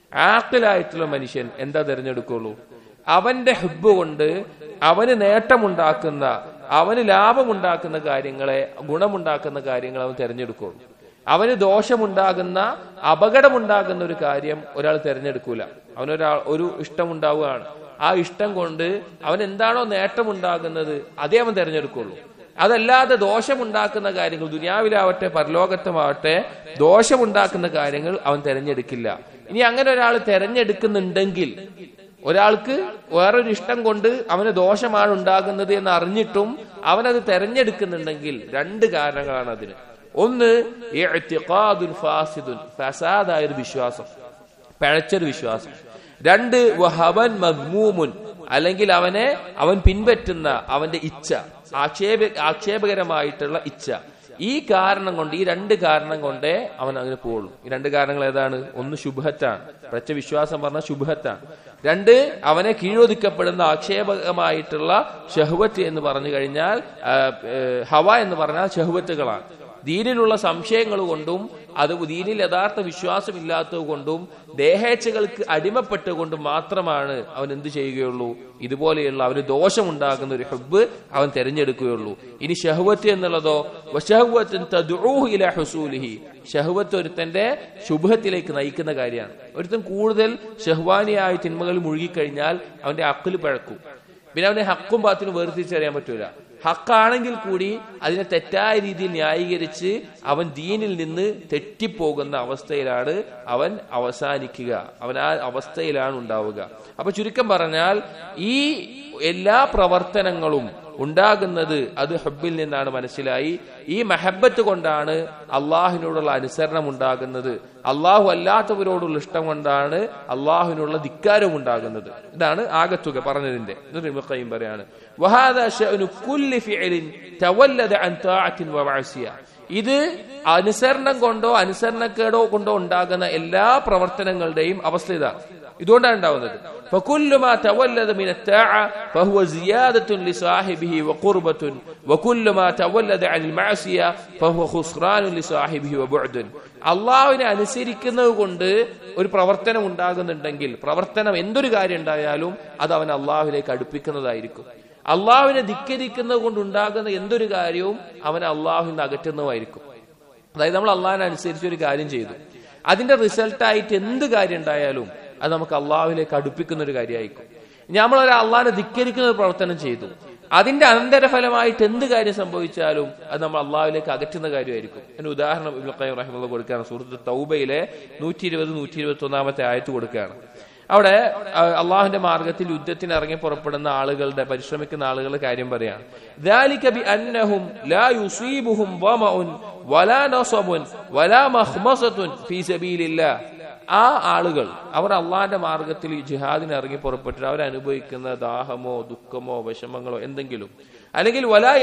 ആക്കിലായിട്ടുള്ള മനുഷ്യൻ എന്താ തിരഞ്ഞെടുക്കുള്ളൂ അവന്റെ ഹുബ് കൊണ്ട് അവന് നേട്ടമുണ്ടാക്കുന്ന അവന് ലാഭമുണ്ടാക്കുന്ന കാര്യങ്ങളെ ഗുണമുണ്ടാക്കുന്ന കാര്യങ്ങൾ അവൻ തിരഞ്ഞെടുക്കുള്ളൂ അവന് ദോഷമുണ്ടാകുന്ന അപകടമുണ്ടാകുന്ന ഒരു കാര്യം ഒരാൾ തിരഞ്ഞെടുക്കൂല അവനൊരാൾ ഒരു ഇഷ്ടമുണ്ടാവുകയാണ് ആ ഇഷ്ടം കൊണ്ട് അവൻ എന്താണോ നേട്ടമുണ്ടാകുന്നത് അതേ അവൻ തിരഞ്ഞെടുക്കുള്ളൂ അതല്ലാതെ ദോഷമുണ്ടാക്കുന്ന കാര്യങ്ങൾ ദുനിയാവിലാവട്ടെ പരലോകത്തുമാവട്ടെ ദോഷമുണ്ടാക്കുന്ന കാര്യങ്ങൾ അവൻ തിരഞ്ഞെടുക്കില്ല ഇനി അങ്ങനെ ഒരാൾ തിരഞ്ഞെടുക്കുന്നുണ്ടെങ്കിൽ ഒരാൾക്ക് വേറൊരു ഇഷ്ടം കൊണ്ട് അവന് ദോഷമാണ് ഉണ്ടാകുന്നത് എന്ന് അറിഞ്ഞിട്ടും അവനത് തെരഞ്ഞെടുക്കുന്നുണ്ടെങ്കിൽ രണ്ട് കാരണങ്ങളാണ് അതിന് ഒന്ന് ഇഅ്തിഖാദുൻ ഫാസിദുൻ ഫസാദായ ഒരു വിശ്വാസം പിഴച്ചൊരു വിശ്വാസം രണ്ട് വഹവൻ മദ്മൂമുൻ അല്ലെങ്കിൽ അവനെ അവൻ പിൻപറ്റുന്ന അവന്റെ ഇച്ഛ ആക്ഷേപ ആക്ഷേപകരമായിട്ടുള്ള ഇച്ഛ ഈ കാരണം കൊണ്ട് ഈ രണ്ട് കാരണം കൊണ്ടേ അവൻ അങ്ങനെ പോവുള്ളൂ ഈ രണ്ട് കാരണങ്ങൾ ഏതാണ് ഒന്ന് ശുഭത്താണ് പ്രച്ച വിശ്വാസം പറഞ്ഞ ശുഭത്താണ് രണ്ട് അവനെ കീഴൊതുക്കപ്പെടുന്ന ആക്ഷേപകമായിട്ടുള്ള ഷഹുവത്ത് എന്ന് പറഞ്ഞു കഴിഞ്ഞാൽ ആ, ഏ, ഹവ എന്ന് പറഞ്ഞാൽ ഷഹുവത്തുകളാണ് ദീനിലുള്ള സംശയങ്ങൾ കൊണ്ടും അത് ദീനിൽ യഥാർത്ഥ വിശ്വാസമില്ലാത്തത് കൊണ്ടും ദേഹേച്ഛകൾക്ക് അടിമപ്പെട്ടുകൊണ്ടും മാത്രമാണ് അവൻ എന്ത് ചെയ്യുകയുള്ളൂ ഇതുപോലെയുള്ള അവന് ദോഷമുണ്ടാകുന്ന ഒരു ഹബ്ബ് അവൻ തിരഞ്ഞെടുക്കുകയുള്ളൂ ഇനി ഷഹുവത്ത് എന്നുള്ളതോ വശഹുവത്തിൻ തദ്ഉഹു ഇലാ ഹുസൂലിഹി ഷഹുവത്ത് ഒരുത്തന്റെ ശുഭത്തിലേക്ക് നയിക്കുന്ന കാര്യമാണ് ഒരുത്തൻ കൂടുതൽ ഷഹ്വാനിയായ തിന്മകളിൽ മുഴുകിക്കഴിഞ്ഞാൽ അവന്റെ അക്കല് പഴക്കും പിന്നെ അവനെ ഹക്കും ബാത്തിനും വേർതിരിച്ചറിയാൻ പറ്റൂല ഹക്കാണെങ്കിൽ കൂടി അതിനെ തെറ്റായ രീതിയിൽ ന്യായീകരിച്ച് അവൻ ദീനിൽ നിന്ന് തെറ്റിപ്പോകുന്ന അവസ്ഥയിലാണ് അവൻ അവസാനിക്കുക അവൻ ആ അവസ്ഥയിലാണ് ഉണ്ടാവുക അപ്പൊ ചുരുക്കം പറഞ്ഞാൽ ഈ എല്ലാ പ്രവർത്തനങ്ങളും ഉണ്ടാകുന്നത് അത് ഹബ്ബിൽ നിന്നാണ് മനസ്സിലായി ഈ മെഹബത്ത് കൊണ്ടാണ് അള്ളാഹിനോടുള്ള അനുസരണം ഉണ്ടാകുന്നത് അള്ളാഹു അല്ലാത്തവരോടുള്ള ഇഷ്ടം കൊണ്ടാണ് അള്ളാഹുവിനുള്ള ധിക്കാരം ഉണ്ടാകുന്നത് ഇതാണ് ആകത്തുക പറഞ്ഞതിന്റെ എന്നിട്ട് ഇബ്നു ഖയ്യിം പറയാണ് വഹാദ ശഅ്നു കുല്ലി ഫിഅലിൻ തവല്ലദ അൻ താഅത്തിൻ വമഅസിയ ഇത് അനുസരണം കൊണ്ടോ അനുസരണക്കേടോ കൊണ്ടോ ഉണ്ടാകുന്ന എല്ലാ പ്രവർത്തനങ്ങളുടെയും അവസ്ഥ ഇതാണ് ഇതുകൊണ്ടാണ് ഉണ്ടാവുന്നത് فكل ما تولد من الطاعة فهو زيادة لصاحبه وقربة وكل ما تولد عن المعصية فهو خسران لصاحبه وبعد അള്ളാഹുവിനെ അനുസരിക്കുന്നത് കൊണ്ട് ഒരു പ്രവർത്തനം ഉണ്ടാകുന്നുണ്ടെങ്കിൽ പ്രവർത്തനം എന്തൊരു കാര്യം ഉണ്ടായാലും അത് അവൻ അള്ളാഹുവിലേക്ക് അടുപ്പിക്കുന്നതായിരിക്കും അള്ളാഹുവിനെ ധിക്കരിക്കുന്നത് കൊണ്ട് ഉണ്ടാകുന്ന എന്തൊരു കാര്യവും അവൻ അള്ളാഹുവിന് അകറ്റുന്നതായിരിക്കും അതായത് നമ്മൾ അള്ളാഹിനെ അനുസരിച്ച് ഒരു കാര്യം ചെയ്തു അതിന്റെ റിസൾട്ടായിട്ട് എന്ത് കാര്യം ഉണ്ടായാലും അത് നമുക്ക് അള്ളാഹുവിലേക്ക് അടുപ്പിക്കുന്ന ഒരു കാര്യമായിരിക്കും നമ്മൾ ഒരു അള്ളാഹിനെ ധിക്കരിക്കുന്ന ഒരു പ്രവർത്തനം ചെയ്തു അതിന്റെ അനന്തരഫലമായിട്ട് എന്ത് കാര്യം സംഭവിച്ചാലും അത് നമ്മൾ അള്ളാഹുവിലേക്ക് അകറ്റുന്ന കാര്യമായിരിക്കും അതിന് ഉദാഹരണം ഇബ്നു ഖയ്യിം റഹിമഹുല്ലാഹ് കൊടുക്കുകയാണ് സുഹൃത്ത് തൗബയിലെ നൂറ്റി ഇരുപത് നൂറ്റി ഇരുപത്തി ഒന്നാമത്തെ ആയത്ത് കൊടുക്കുകയാണ് അവിടെ അഹ് അള്ളാഹുവിന്റെ മാർഗത്തിൽ യുദ്ധത്തിന് ഇറങ്ങി പുറപ്പെടുന്ന ആളുകളുടെ പരിശ്രമിക്കുന്ന ആളുകളുടെ കാര്യം പറയാണ് ذَلِكَ بِأَنَّهُمْ لَا يُصِيبُهُمْ ظَمَأٌ وَلَا نَصَبٌ وَلَا مَخْمَصَةٌ فِي سَبِيلِ اللَّهِ ആ ആളുകൾ അവർ അള്ളാഹിന്റെ മാർഗത്തിൽ ഈ ജിഹാദിന് ഇറങ്ങി പുറപ്പെട്ടിട്ട് അവരനുഭവിക്കുന്ന ദാഹമോ ദുഃഖമോ വിഷമങ്ങളോ എന്തെങ്കിലും അല്ലെങ്കിൽ വലായ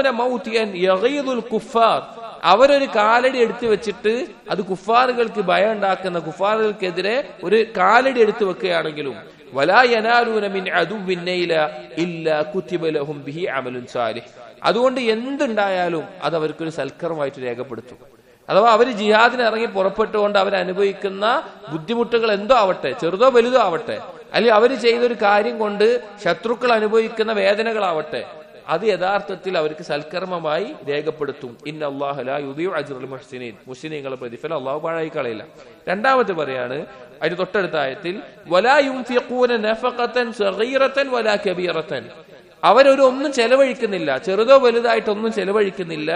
കുഫാർ അവരൊരു കാലടി എടുത്തു വെച്ചിട്ട് അത് കുഫാറുകൾക്ക് ഭയം ഉണ്ടാക്കുന്ന കുഫാറുകൾക്കെതിരെ ഒരു കാലടി എടുത്തു വെക്കുകയാണെങ്കിലും അതുകൊണ്ട് എന്തുണ്ടായാലും അത് അവർക്കൊരു സൽക്കരമായിട്ട് രേഖപ്പെടുത്തും അഥവാ അവർ ജിഹാദിന് ഇറങ്ങി പുറപ്പെട്ടുകൊണ്ട് അവർ അനുഭവിക്കുന്ന ബുദ്ധിമുട്ടുകൾ എന്തോ ആവട്ടെ ചെറുതോ വലുതോ ആവട്ടെ അല്ലെങ്കിൽ അവർ ചെയ്തൊരു കാര്യം കൊണ്ട് ശത്രുക്കൾ അനുഭവിക്കുന്ന വേദനകളാവട്ടെ അത് യഥാർത്ഥത്തിൽ അവർക്ക് സൽക്കർമ്മമായി രേഖപ്പെടുത്തും ഇന്ന അള്ളാഹുലീൻ മുസ്ലിങ്ങളെ പ്രതിഫലം അള്ളാഹു പാഴായി കളയില്ല രണ്ടാമത്തെ പറയാണ് അതിന് തൊട്ടടുത്ത ആയത്തിൽ അവരൊരു ഒന്നും ചെലവഴിക്കുന്നില്ല ചെറുതോ വലുതായിട്ടൊന്നും ചെലവഴിക്കുന്നില്ല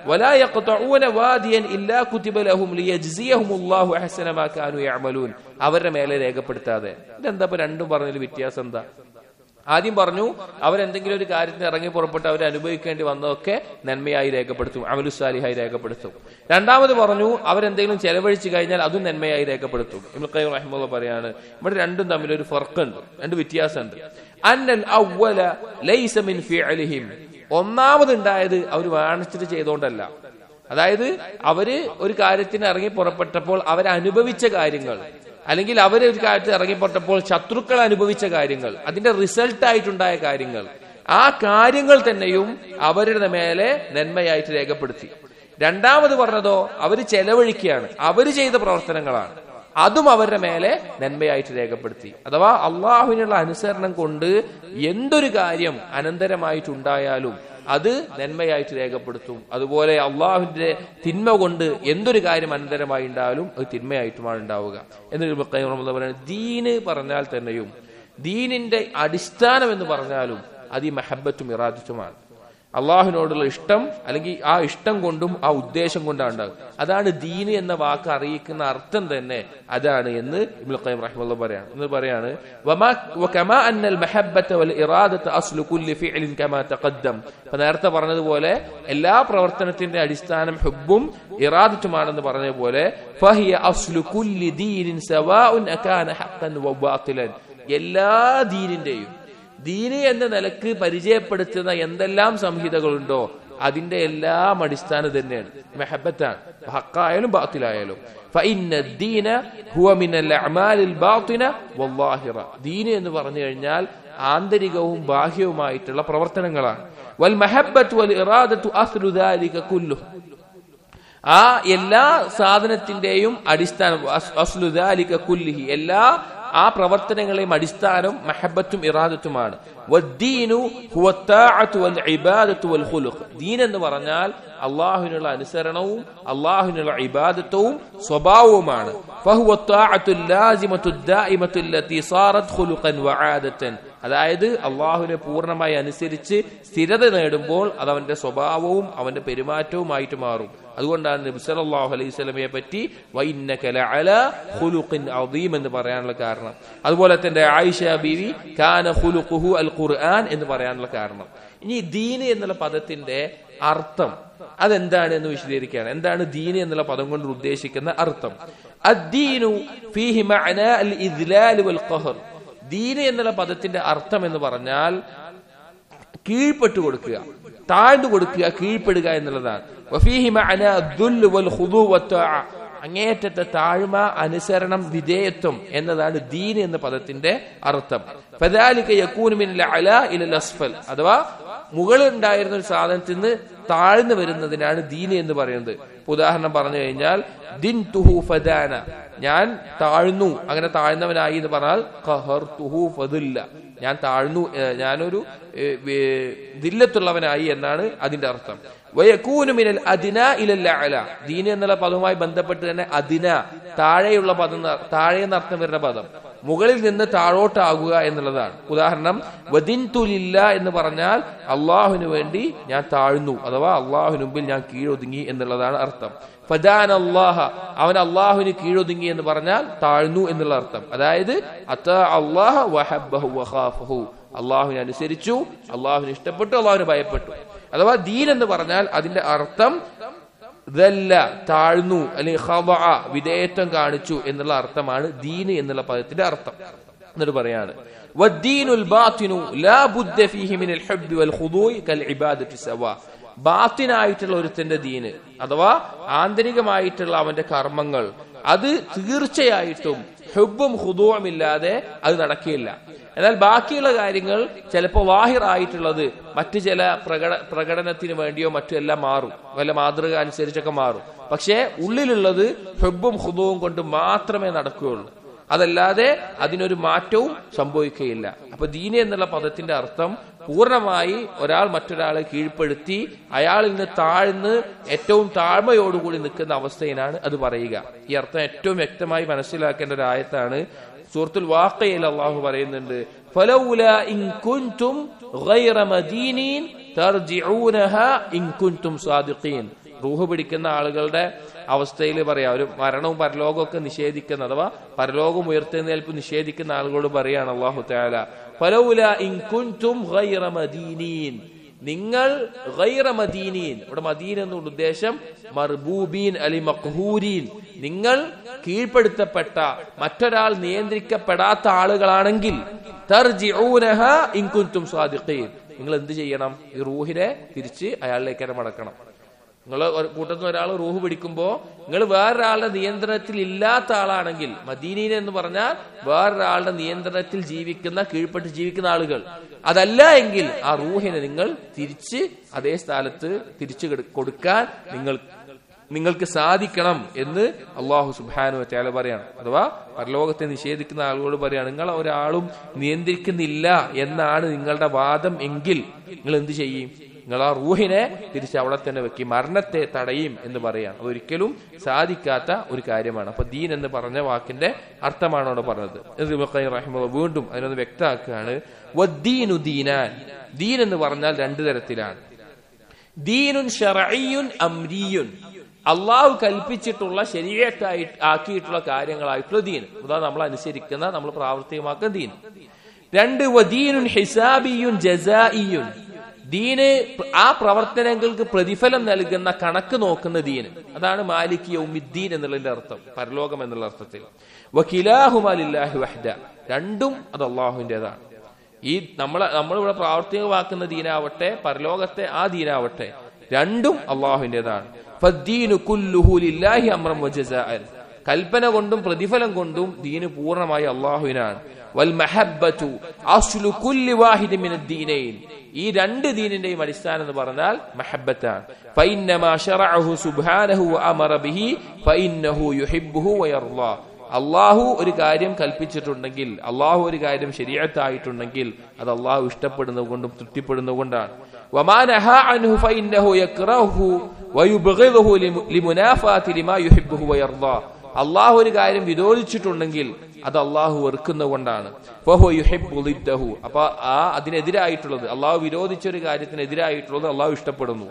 അവരുടെ മേലെ രേഖപ്പെടുത്താതെ ഇതെന്താ രണ്ടും പറഞ്ഞതിൽ വ്യത്യാസം എന്താ ആദ്യം പറഞ്ഞു അവരെന്തെങ്കിലും ഒരു കാര്യത്തിന് ഇറങ്ങി പുറപ്പെട്ട് അവർ അനുഭവിക്കേണ്ടി വന്നതൊക്കെ നന്മയായി രേഖപ്പെടുത്തും അമലുസാലിഹായി രേഖപ്പെടുത്തും രണ്ടാമത് പറഞ്ഞു അവരെന്തെങ്കിലും ചെലവഴിച്ചു കഴിഞ്ഞാൽ അതും നന്മയായി രേഖപ്പെടുത്തും ഇമ്ലഖൈം റഹിമുള്ള പറയാണ് ഇവിടെ രണ്ടും തമ്മിൽ ഒരു ഫർക്കുണ്ട് രണ്ട് വ്യത്യാസമുണ്ട് അന്നൽ അവല ലൈസ മിൻ ഫിഅലിഹിം ഒന്നാമത് ഉണ്ടായത് അവർ വാണിച്ചിട്ട് ചെയ്തുകൊണ്ടല്ല അതായത് അവര് ഒരു കാര്യത്തിന് ഇറങ്ങി പുറപ്പെട്ടപ്പോൾ അവരനുഭവിച്ച കാര്യങ്ങൾ അല്ലെങ്കിൽ അവർ ഒരു കാര്യത്തിൽ ഇറങ്ങിപ്പെട്ടപ്പോൾ ശത്രുക്കൾ അനുഭവിച്ച കാര്യങ്ങൾ അതിന്റെ റിസൾട്ട് ആയിട്ടുണ്ടായ കാര്യങ്ങൾ ആ കാര്യങ്ങൾ തന്നെയും അവരുടെ മേലെ നന്മയായിട്ട് രേഖപ്പെടുത്തി രണ്ടാമത് പറഞ്ഞതോ അവർ ചെലവഴിക്കുകയാണ് അവർ ചെയ്ത പ്രവർത്തനങ്ങളാണ് അതും അവരുടെ മേലെ നന്മയായിട്ട് രേഖപ്പെടുത്തി അഥവാ അള്ളാഹുവിനുള്ള അനുസരണം കൊണ്ട് എന്തൊരു കാര്യം അനന്തരമായിട്ടുണ്ടായാലും അത് നന്മയായിട്ട് രേഖപ്പെടുത്തും അതുപോലെ അള്ളാഹുവിന്റെ തിന്മ കൊണ്ട് എന്തൊരു കാര്യം അനന്തരമായി ഉണ്ടായാലും അത് തിന്മയായിട്ടുമാണ് ഉണ്ടാവുക എന്നൊരു പറയുന്നത് ദീന് പറഞ്ഞാൽ തന്നെയും ദീനിന്റെ അടിസ്ഥാനം എന്ന് പറഞ്ഞാലും അത് ഈ മെഹബത്തും ഇറാദത്തുമാണ് അള്ളാഹുവിനോടുള്ള ഇഷ്ടം അല്ലെങ്കിൽ ആ ഇഷ്ടം കൊണ്ടും ആ ഉദ്ദേശം കൊണ്ടാണ് ഉണ്ടാകും അതാണ് ദീന് എന്ന വാക്ക് അറിയിക്കുന്ന അർത്ഥം തന്നെ അതാണ് എന്ന് ഇബ്നുൽ ഖയ്യിം റഹിമഹുല്ലാഹ് പറയാണ് എന്ന് പറയാണ് വമാ വകമാ അന്നൽ മഹബ്ബത വൽ ഇറാദത അസ്ലു കുല്ലി ഫിഅലിൻ കമാ തഖദ്ദം അപ്പോൾ നേരത്തെ പറഞ്ഞതുപോലെ എല്ലാ പ്രവർത്തനത്തിന്റെ അടിസ്ഥാനം ഹുബ്ബും ഇറാദത്തുമാണെന്ന് പറഞ്ഞ പോലെ ഫഹിയ അസ്ലു കുല്ലി ദീനിൻ സവാഉൻ അകാന ഹഖൻ വ ബാത്തിലൻ എല്ലാ ദീനിന്റെയും ദീന് എന്ന നിലക്ക് പരിചയപ്പെടുത്തുന്ന എന്തെല്ലാം സംഹിതകളുണ്ടോ അതിന്റെ എല്ലാം അടിസ്ഥാനം തന്നെയാണ് മെഹബത്താണ് ഹക്കായാലും ബാത്തിലായാലും ദീന് എന്ന് പറഞ്ഞു കഴിഞ്ഞാൽ ആന്തരികവും ബാഹ്യവുമായിട്ടുള്ള പ്രവർത്തനങ്ങളാണ് വൽ മെഹബത്ത് വൽ ഇറാദത്തു അസ്ലു ദാലിക കുല്ലു ആ എല്ലാ സാധനത്തിന്റെയും അടിസ്ഥാനം അസ്ലു ദാലിക കുല്ലിഹി എല്ലാ ആ പ്രവർത്തനങ്ങളെയും അടിസ്ഥാനം മഹബത്തും ഇറാദത്തുമാണ് ദീൻ എന്ന് പറഞ്ഞാൽ അള്ളാഹുവിനുള്ള അനുസരണവും അള്ളാഹുവിനുള്ള ഇബാദത്വവും സ്വഭാവവുമാണ് അതായത് അള്ളാഹുവിനെ പൂർണ്ണമായി അനുസരിച്ച് സ്ഥിരത നേടുമ്പോൾ അത് അവന്റെ സ്വഭാവവും അവന്റെ പെരുമാറ്റവുമായിട്ട് മാറും അതുകൊണ്ടാണ് നബി സല്ലല്ലാഹു അലൈഹി സ്വലമയെ പറ്റി അദീം എന്ന് പറയാനുള്ള കാരണം അതുപോലെ തന്നെ ആയിഷ ബീവി കാന ഖുലുഖുഹു അൽ ഖുർആൻ എന്ന് പറയാനുള്ള കാരണം ഇനി ദീന് എന്നുള്ള പദത്തിന്റെ അർത്ഥം അതെന്താണ് എന്ന് വിശദീകരിക്കുകയാണ് എന്താണ് ദീന് എന്നുള്ള പദം കൊണ്ട് ഉദ്ദേശിക്കുന്ന അർത്ഥം അദ്ദീനു ഫീഹി മഅന അൽ ഇദ്ലാൽ വൽ ഖഹർ ദീന് എന്നുള്ള പദത്തിന്റെ അർത്ഥം എന്ന് പറഞ്ഞാൽ കീഴ്പ്പെട്ടു കൊടുക്കുക താഴ്ന്നു കൊടുക്കുക കീഴ്പ്പെടുക എന്നുള്ളതാണ് അങ്ങേയറ്റത്തെ താഴ്മ അനുസരണം വിധേയത്വം എന്നതാണ് ദീൻ എന്ന പദത്തിന്റെ അർത്ഥം അഥവാ മുകളിൽ ഉണ്ടായിരുന്ന ഒരു സാധനത്തിൽ നിന്ന് താഴ്ന്നു വരുന്നതിനാണ് ദീന് എന്ന് പറയുന്നത് ഉദാഹരണം പറഞ്ഞു കഴിഞ്ഞാൽ ദിൻ തുഹു ഫദാന ഞാൻ താഴ്ന്നു അങ്ങനെ താഴ്ന്നവനായി എന്ന് പറഞ്ഞാൽ ഖഹർ തുഹു ഫതുല്ല ഞാൻ താഴ്ന്നു ഞാനൊരു ദില്ലത്തുള്ളവനായി എന്നാണ് അതിന്റെ അർത്ഥം വയക്കൂനുമിനൽ അദിന ഇലല്ല അല ദീന എന്നുള്ള പദവുമായി ബന്ധപ്പെട്ട് തന്നെ അദിന താഴെയുള്ള പദം താഴെ എന്നർത്ഥം വരുന്ന പദം മുകളിൽ നിന്ന് താഴോട്ടാകുക എന്നുള്ളതാണ് ഉദാഹരണം വദിൻ തുലില്ല എന്ന് പറഞ്ഞാൽ അള്ളാഹുവിന് വേണ്ടി ഞാൻ താഴ്ന്നു അഥവാ അള്ളാഹുവിന് മുമ്പിൽ ഞാൻ കീഴൊതുങ്ങി എന്നുള്ളതാണ് അർത്ഥം ഫദാൻ അള്ളാഹ അവൻ അള്ളാഹുവിന് കീഴൊതുങ്ങി എന്ന് പറഞ്ഞാൽ താഴ്ന്നു എന്നുള്ള അർത്ഥം അതായത് അത്ത അള്ളാഹ വഹബഹു വഖാഫഹു അള്ളാഹുവിനെ അനുസരിച്ചു അള്ളാഹുവിന് ഇഷ്ടപ്പെട്ടു അള്ളാഹുവിന് ഭയപ്പെട്ടു അഥവാ ദീൻ എന്ന് പറഞ്ഞാൽ അതിന്റെ അർത്ഥം ഇതല്ല താഴ്ന്നു അല്ലെങ്കിൽ ഹവ വിധേയത്വം കാണിച്ചു എന്നുള്ള അർത്ഥമാണ് ദീന് എന്നുള്ള പദത്തിന്റെ അർത്ഥം എന്നിട്ട് പറയാണ് ബാത്തിനായിട്ടുള്ള ഒരുത്തന്റെ ദീന് അഥവാ ആന്തരികമായിട്ടുള്ള അവന്റെ കർമ്മങ്ങൾ അത് തീർച്ചയായിട്ടും ഹെബും ഹുദുവും ഇല്ലാതെ അത് നടക്കില്ല എന്നാൽ ബാക്കിയുള്ള കാര്യങ്ങൾ ചിലപ്പോൾ വാഹിറായിട്ടുള്ളത് മറ്റു ചില പ്രകട പ്രകടനത്തിന് വേണ്ടിയോ മറ്റു എല്ലാം മാറും വല്ല മാതൃക അനുസരിച്ചൊക്കെ മാറും പക്ഷേ ഉള്ളിലുള്ളത് ഹെബും ഹുദവും കൊണ്ട് മാത്രമേ നടക്കുകയുള്ളൂ അതല്ലാതെ അതിനൊരു മാറ്റവും സംഭവിക്കുകയില്ല അപ്പൊ ദീന എന്നുള്ള പദത്തിന്റെ അർത്ഥം പൂർണ്ണമായി ഒരാൾ മറ്റൊരാളെ കീഴ്പ്പെടുത്തി അയാളിൽ നിന്ന് താഴ്ന്ന് ഏറ്റവും താഴ്മയോടുകൂടി നിൽക്കുന്ന അവസ്ഥയിലാണ് അത് പറയുക ഈ അർത്ഥം ഏറ്റവും വ്യക്തമായി മനസ്സിലാക്കേണ്ട ഒരു ആയത്താണ് സൂറത്തുൽ വാക്കയിൽ അള്ളാഹു പറയുന്നുണ്ട് ഫലൗല ഇൻ കുൻതും ഗൈറ മദീനീൻ തർജിഊനഹ ഇൻ കുൻതും സാദിഖീൻ റൂഹ് പിടിക്കുന്ന ആളുകളുടെ അവസ്ഥയിൽ പറയാം ഒരു മരണവും പരലോകവും ഒക്കെ നിഷേധിക്കുന്ന അഥവാ പരലോകം ഉയർത്തെഴുന്നേൽപ്പ് നിഷേധിക്കുന്ന ആളുകളോട് പറയാണ് അള്ളാഹു താല ഫലൗല ഇൻ കുൻതും ഗൈറ മദീനീൻ നിങ്ങൾ ഗൈറ മദീനീൻ ഇവിടെ മദീൻ എന്നുള്ള ഉദ്ദേശം മർബൂബീൻ അലി മഖ്ഹൂരീൻ നിങ്ങൾ കീഴ്പ്പെടുത്തപ്പെട്ട മറ്റൊരാൾ നിയന്ത്രിക്കപ്പെടാത്ത ആളുകളാണെങ്കിൽ തർജിഊനഹ ഇൻ കുൻതും സ്വാദിഖീൻ നിങ്ങൾ എന്ത് ചെയ്യണം ഈ റൂഹിനെ തിരിച്ച് അയാളിലേക്ക് മടക്കണം നിങ്ങൾ കൂട്ടത്തിൽ ഒരാൾ റൂഹ് പിടിക്കുമ്പോൾ നിങ്ങൾ വേറൊരാളുടെ നിയന്ത്രണത്തിൽ ഇല്ലാത്ത ആളാണെങ്കിൽ മദീനീൻ എന്ന് പറഞ്ഞാൽ വേറൊരാളുടെ നിയന്ത്രണത്തിൽ ജീവിക്കുന്ന കീഴ്പ്പെട്ട് ജീവിക്കുന്ന ആളുകൾ അതല്ല എങ്കിൽ ആ റൂഹിനെ നിങ്ങൾ തിരിച്ച് അതേ സ്ഥലത്ത് തിരിച്ചു കൊടുക്കാൻ നിങ്ങൾ നിങ്ങൾക്ക് സാധിക്കണം എന്ന് അള്ളാഹു സുബാനു വച്ചാല പറയാണ് അഥവാ പരലോകത്തെ നിഷേധിക്കുന്ന ആളുകളോട് പറയാണ് നിങ്ങൾ ഒരാളും നിയന്ത്രിക്കുന്നില്ല എന്നാണ് നിങ്ങളുടെ വാദം എങ്കിൽ നിങ്ങൾ എന്ത് ചെയ്യും നിങ്ങൾ ആ റൂഹിനെ തിരിച്ച് അവിടെ തന്നെ വെക്കും മരണത്തെ തടയും എന്ന് പറയാം അതൊരിക്കലും സാധിക്കാത്ത ഒരു കാര്യമാണ് അപ്പൊ ദീൻ എന്ന് പറഞ്ഞ വാക്കിന്റെ അർത്ഥമാണ് അവിടെ പറഞ്ഞത് ഇത് ഇബ്നു ഖയ്യിം റഹിമഹുല്ലാഹ് വീണ്ടും അതിനൊന്ന് വ്യക്തമാക്കുകയാണ് വദ്ദീനു ദീനാൻ ദീൻ എന്ന് പറഞ്ഞാൽ രണ്ടു തരത്തിലാണ് ദീനുൻ ഷറയ്യുൻ അംരിയുൻ അള്ളാഹു കൽപ്പിച്ചിട്ടുള്ള ശരീരത്തായി ആക്കിയിട്ടുള്ള കാര്യങ്ങളായിട്ടുള്ള ദീൻ അതാ നമ്മൾ അനുസരിക്കുന്ന നമ്മൾ പ്രാവർത്തികമാക്കുന്ന ദീൻ രണ്ട് വദീനുൻ ഹിസാബിയുൻ ജസായിയുൻ ദീന് ആ പ്രവർത്തനങ്ങൾക്ക് പ്രതിഫലം നൽകുന്ന കണക്ക് നോക്കുന്ന ദീന് അതാണ് മാലിക് യൗമിദ്ദീൻ എന്നുള്ളതിന്റെ അർത്ഥം പരലോകം എന്നുള്ള അർത്ഥത്തിൽ വക്കിലാഹുമാലില്ലാഹി വഹ്ദ രണ്ടും അത് അള്ളാഹുവിൻ്റെതാണ് ഈ നമ്മൾ നമ്മളിവിടെ പ്രാവർത്തികമാക്കുന്ന ദീനാവട്ടെ പരലോകത്തെ ആ ദീനാവട്ടെ രണ്ടും അള്ളാഹുവിൻ്റെതാണ് ഫദ്ദീനു കുല്ലുഹു ലില്ലാഹി അമ്രം വജസാഅൻ കൽപ്പന കൊണ്ടും പ്രതിഫലം കൊണ്ടും ദീന് പൂർണ്ണമായി അള്ളാഹുവിനാണ് വൽ മഹബ്ബത്തു അസ്ലു കുല്ലി വാഹിദി മിന ദീനൈൻ ഈ രണ്ട് ദീനിന്റെയും അടിസ്ഥാനം എന്ന് പറഞ്ഞാൽ മഹബ്ബത്താണ് ഫഇന്നമാ ശറഅഹു സുബ്ഹാനഹു വഅമറ ബിഹി ഫഇന്നഹു യുഹിബ്ബുഹു വയർളാ അള്ളാഹു ഒരു കാര്യം കൽപ്പിച്ചിട്ടുണ്ടെങ്കിൽ അള്ളാഹു ഒരു കാര്യം ശരിയത്തായിട്ടുണ്ടെങ്കിൽ അത് അള്ളാഹു ഇഷ്ടപ്പെടുന്നത് കൊണ്ടും തൃപ്തിപ്പെടുന്നത് കൊണ്ടാണ് وما نهى عنه فإنه يكرهه ويبغضه لمنافاة لما يحبه ويرضاه അള്ളാഹു ഒരു കാര്യം വിരോധിച്ചിട്ടുണ്ടെങ്കിൽ അത് അള്ളാഹു വെറുക്കുന്നത് കൊണ്ടാണ് അപ്പൊ ആ അതിനെതിരായിട്ടുള്ളത് അള്ളാഹു വിരോധിച്ച ഒരു കാര്യത്തിനെതിരായിട്ടുള്ളത് അള്ളാഹു ഇഷ്ടപ്പെടുന്നു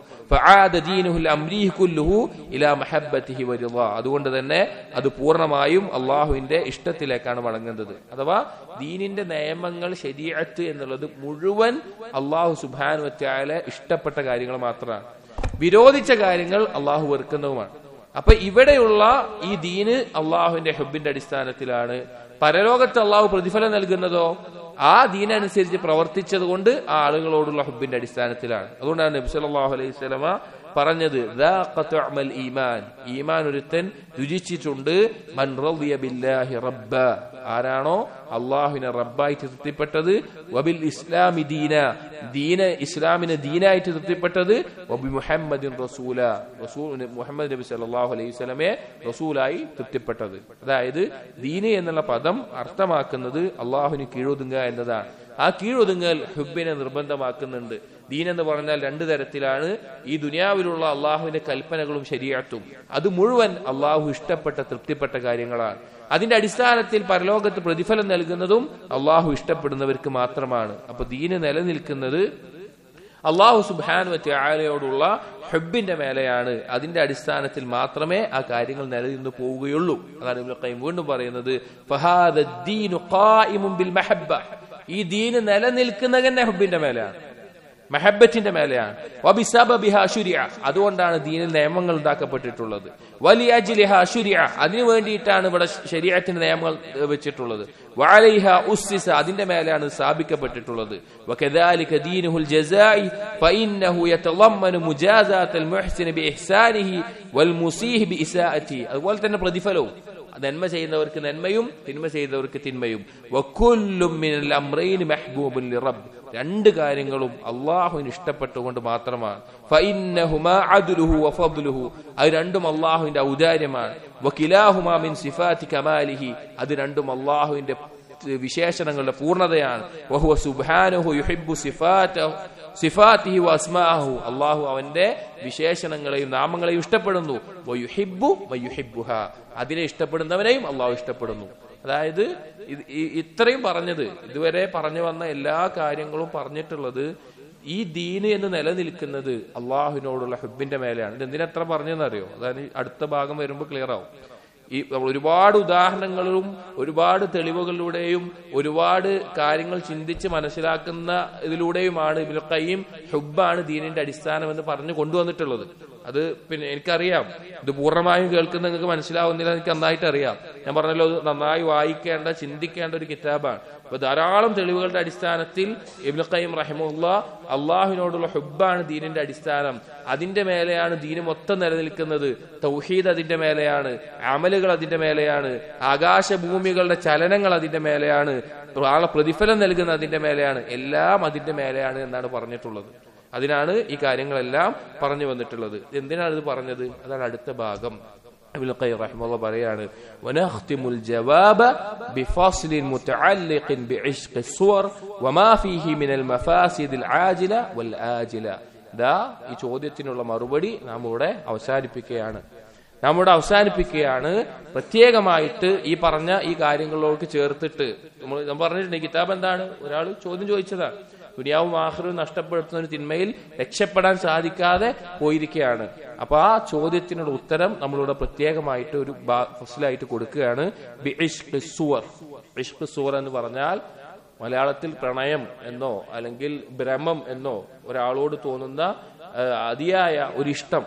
അതുകൊണ്ട് തന്നെ അത് പൂർണ്ണമായും അള്ളാഹുവിന്റെ ഇഷ്ടത്തിലേക്കാണ് മടങ്ങുന്നത് അഥവാ ദീനിന്റെ നിയമങ്ങൾ ശരിയത്ത് എന്നുള്ളത് മുഴുവൻ അള്ളാഹു സുബാൻ വറ്റാലെ ഇഷ്ടപ്പെട്ട കാര്യങ്ങൾ മാത്രമാണ് വിരോധിച്ച കാര്യങ്ങൾ അള്ളാഹു വെറുക്കുന്നതുമാണ് അപ്പൊ ഇവിടെയുള്ള ഈ ദീന് അള്ളാഹുവിന്റെ ഹെബിന്റെ അടിസ്ഥാനത്തിലാണ് പരലോകത്ത് അള്ളാഹു പ്രതിഫലം നൽകുന്നതോ ആ ദീനനുസരിച്ച് പ്രവർത്തിച്ചത് കൊണ്ട് ആ ആളുകളോടുള്ള ഹുബിന്റെ അടിസ്ഥാനത്തിലാണ് അതുകൊണ്ടാണ് നബി സല്ലല്ലാഹു അലൈഹി വസല്ലമ പറഞ്ഞത് ഈമാൻ ഈമാൻ ഒരുത്തൻ രുചിച്ചിട്ടുണ്ട് മൻ റളിയ ബില്ലാഹി റബ്ബ ആരാണോ അള്ളാഹുവിനെ റബ്ബായിട്ട് തൃപ്തിപ്പെട്ടത് വബിൽ ഇസ്ലാമി ദീന ദീന ഇസ്ലാമിന് ദീനായിട്ട് തൃപ്തിപ്പെട്ടത് വബി മുഹമ്മദിൻ റസൂല റസൂൽ മുഹമ്മദ് നബി സല്ലല്ലാഹു അലൈഹി വസല്ലമയെ റസൂലായി തൃപ്തിപ്പെട്ടത് അതായത് ദീന് എന്നുള്ള പദം അർത്ഥമാക്കുന്നത് അള്ളാഹുവിന് കീഴൊതുങ്ങുക എന്നതാണ് ആ കീഴൊതുങ്ങൽ ഹുബിനെ നിർബന്ധമാക്കുന്നുണ്ട് ദീൻ എന്ന് പറഞ്ഞാൽ രണ്ട് തരത്തിലാണ് ഈ ദുനിയാവിലുള്ള അള്ളാഹുവിന്റെ കൽപ്പനകളും ശരിയാത്തും അത് മുഴുവൻ അള്ളാഹു ഇഷ്ടപ്പെട്ട തൃപ്തിപ്പെട്ട കാര്യങ്ങളാണ് അതിന്റെ അടിസ്ഥാനത്തിൽ പരലോകത്ത് പ്രതിഫലം നൽകുന്നതും അള്ളാഹു ഇഷ്ടപ്പെടുന്നവർക്ക് മാത്രമാണ് അപ്പൊ ദീന് നിലനിൽക്കുന്നത് അള്ളാഹു സുബാൻ ആലയോടുള്ള ഹെബിന്റെ മേലെയാണ് അതിന്റെ അടിസ്ഥാനത്തിൽ മാത്രമേ ആ കാര്യങ്ങൾ നിലനിന്ന് പോവുകയുള്ളൂ അതാണ് ഇബ്നു ഖയ്യിം വീണ്ടും പറയുന്നത് ഫഹാദ ദീനു ഖായിമുൻ ബിൽ മഹബ്ബ ഈ ദീന് നിലനിൽക്കുന്നത് തന്നെ ഹുബിന്റെ മേലെയാണ് മെഹബത്തിന്റെ മേലെയാണ് അതുകൊണ്ടാണ് ദീനിൽ നിയമങ്ങൾ ഉണ്ടാക്കപ്പെട്ടിട്ടുള്ളത് വലിയ അജിലിഹ അതിനു വേണ്ടിയിട്ടാണ് ഇവിടെ ശരീരത്തിന്റെ നിയമങ്ങൾ വെച്ചിട്ടുള്ളത് വാലൈഹ ഉസ്സിസ അതിന്റെ മേലെയാണ് സ്ഥാപിക്കപ്പെട്ടിട്ടുള്ളത് وكذلك دينه الجزاء فإنه يتضمن مجازات المحسن بإحسانه والمسيء بإساءته അതുപോലെ തന്നെ പ്രതിഫലവും നന്മ ചെയ്യുന്നവർക്ക് നന്മയും തിന്മ ചെയ്യുന്നവർക്ക് തിന്മയും രണ്ട് കാര്യങ്ങളും അള്ളാഹുവിന് ഇഷ്ടപ്പെട്ടുകൊണ്ട് മാത്രമാണ് അത് രണ്ടും അള്ളാഹുവിന്റെ ഔദാര്യമാണ് അത് രണ്ടും അള്ളാഹുവിന്റെ വിശേഷണങ്ങളുടെ പൂർണ്ണതയാണ് സിഫാത്തിഹി വസ്മാഹു അള്ളാഹു അവന്റെ വിശേഷണങ്ങളെയും നാമങ്ങളെയും ഇഷ്ടപ്പെടുന്നു അതിനെ ഇഷ്ടപ്പെടുന്നവനെയും അള്ളാഹു ഇഷ്ടപ്പെടുന്നു അതായത് ഇത്രയും പറഞ്ഞത് ഇതുവരെ പറഞ്ഞു വന്ന എല്ലാ കാര്യങ്ങളും പറഞ്ഞിട്ടുള്ളത് ഈ ദീന് എന്ന് നിലനിൽക്കുന്നത് അള്ളാഹുവിനോടുള്ള ഹെബിന്റെ മേലെയാണ് ഇത് എന്തിനെത്ര പറഞ്ഞെന്നറിയോ അതായത് അടുത്ത ഭാഗം വരുമ്പോൾ ക്ലിയർ ആവും ഈ ഒരുപാട് ഉദാഹരണങ്ങളും ഒരുപാട് തെളിവുകളിലൂടെയും ഒരുപാട് കാര്യങ്ങൾ ചിന്തിച്ച് മനസ്സിലാക്കുന്ന ഇതിലൂടെയുമാണ് ഇബിൽ കയ്യും ഹുബാണ് ദീനിന്റെ അടിസ്ഥാനം എന്ന് പറഞ്ഞു കൊണ്ടുവന്നിട്ടുള്ളത് അത് പിന്നെ എനിക്കറിയാം ഇത് പൂർണ്ണമായും കേൾക്കുന്ന നിങ്ങൾക്ക് മനസ്സിലാവുന്നില്ല എനിക്ക് നന്നായിട്ട് അറിയാം ഞാൻ പറഞ്ഞല്ലോ നന്നായി വായിക്കേണ്ട ചിന്തിക്കേണ്ട ഒരു കിതാബാണ് അപ്പൊ ധാരാളം തെളിവുകളുടെ അടിസ്ഥാനത്തിൽ ഇബ്നു ഖയ്യിം റഹിമുള്ള അള്ളാഹുവിനോടുള്ള ഹുബാണ് ദീനിന്റെ അടിസ്ഥാനം അതിന്റെ മേലെയാണ് ദീന് മൊത്തം നിലനിൽക്കുന്നത് തൗഹീദ് അതിന്റെ മേലെയാണ് അമലുകൾ അതിന്റെ മേലെയാണ് ആകാശഭൂമികളുടെ ചലനങ്ങൾ അതിന്റെ മേലെയാണ് പ്രതിഫലം നൽകുന്ന അതിന്റെ മേലെയാണ് എല്ലാം അതിന്റെ മേലെയാണ് എന്നാണ് പറഞ്ഞിട്ടുള്ളത് അതിനാണ് ഈ കാര്യങ്ങളെല്ലാം പറഞ്ഞു വന്നിട്ടുള്ളത് എന്തിനാണ് ഇത് പറഞ്ഞത് അതാണ് അടുത്ത ഭാഗം ابن القيم رحمه الله بريان ونختم الجواب بفصل متعلق بعشق الصور وما فيه من المفاسد العاجلة والآجلة ദാ ഈ ചോദ്യത്തിനുള്ള മറുപടി നാം ഇവിടെ അവസാനിപ്പിക്കുകയാണ് നാം ഇവിടെ അവസാനിപ്പിക്കുകയാണ് പ്രത്യേകമായിട്ട് ഈ പറഞ്ഞ ഈ കാര്യങ്ങളോട് ചേർത്തിട്ട് നമ്മൾ ഞാൻ പറഞ്ഞിട്ടുണ്ട് ഈ കിതാബ് എന്താണ് ഒരാൾ ചോദ്യം ചോദിച്ചതാണ് ദുനിയാവും ആഹ്റവും നഷ്ടപ്പെടുത്തുന്ന ഒരു തിന്മയിൽ രക്ഷപ്പെടാൻ സാധിക്കാതെ പോയിരിക്കുകയാണ് അപ്പൊ ആ ചോദ്യത്തിനുള്ള ഉത്തരം നമ്മളിവിടെ പ്രത്യേകമായിട്ട് ഒരു ബാ- ഫസ്ലായിട്ട് കൊടുക്കുകയാണ് ബി ഇഷ്ഖ് സുവർ ഇഷ്ഖ് സുവർ എന്ന് പറഞ്ഞാൽ മലയാളത്തിൽ പ്രണയം എന്നോ അല്ലെങ്കിൽ ഭ്രമം എന്നോ ഒരാളോട് തോന്നുന്ന ആ, അതിയായ ഒരു ഇഷ്ടം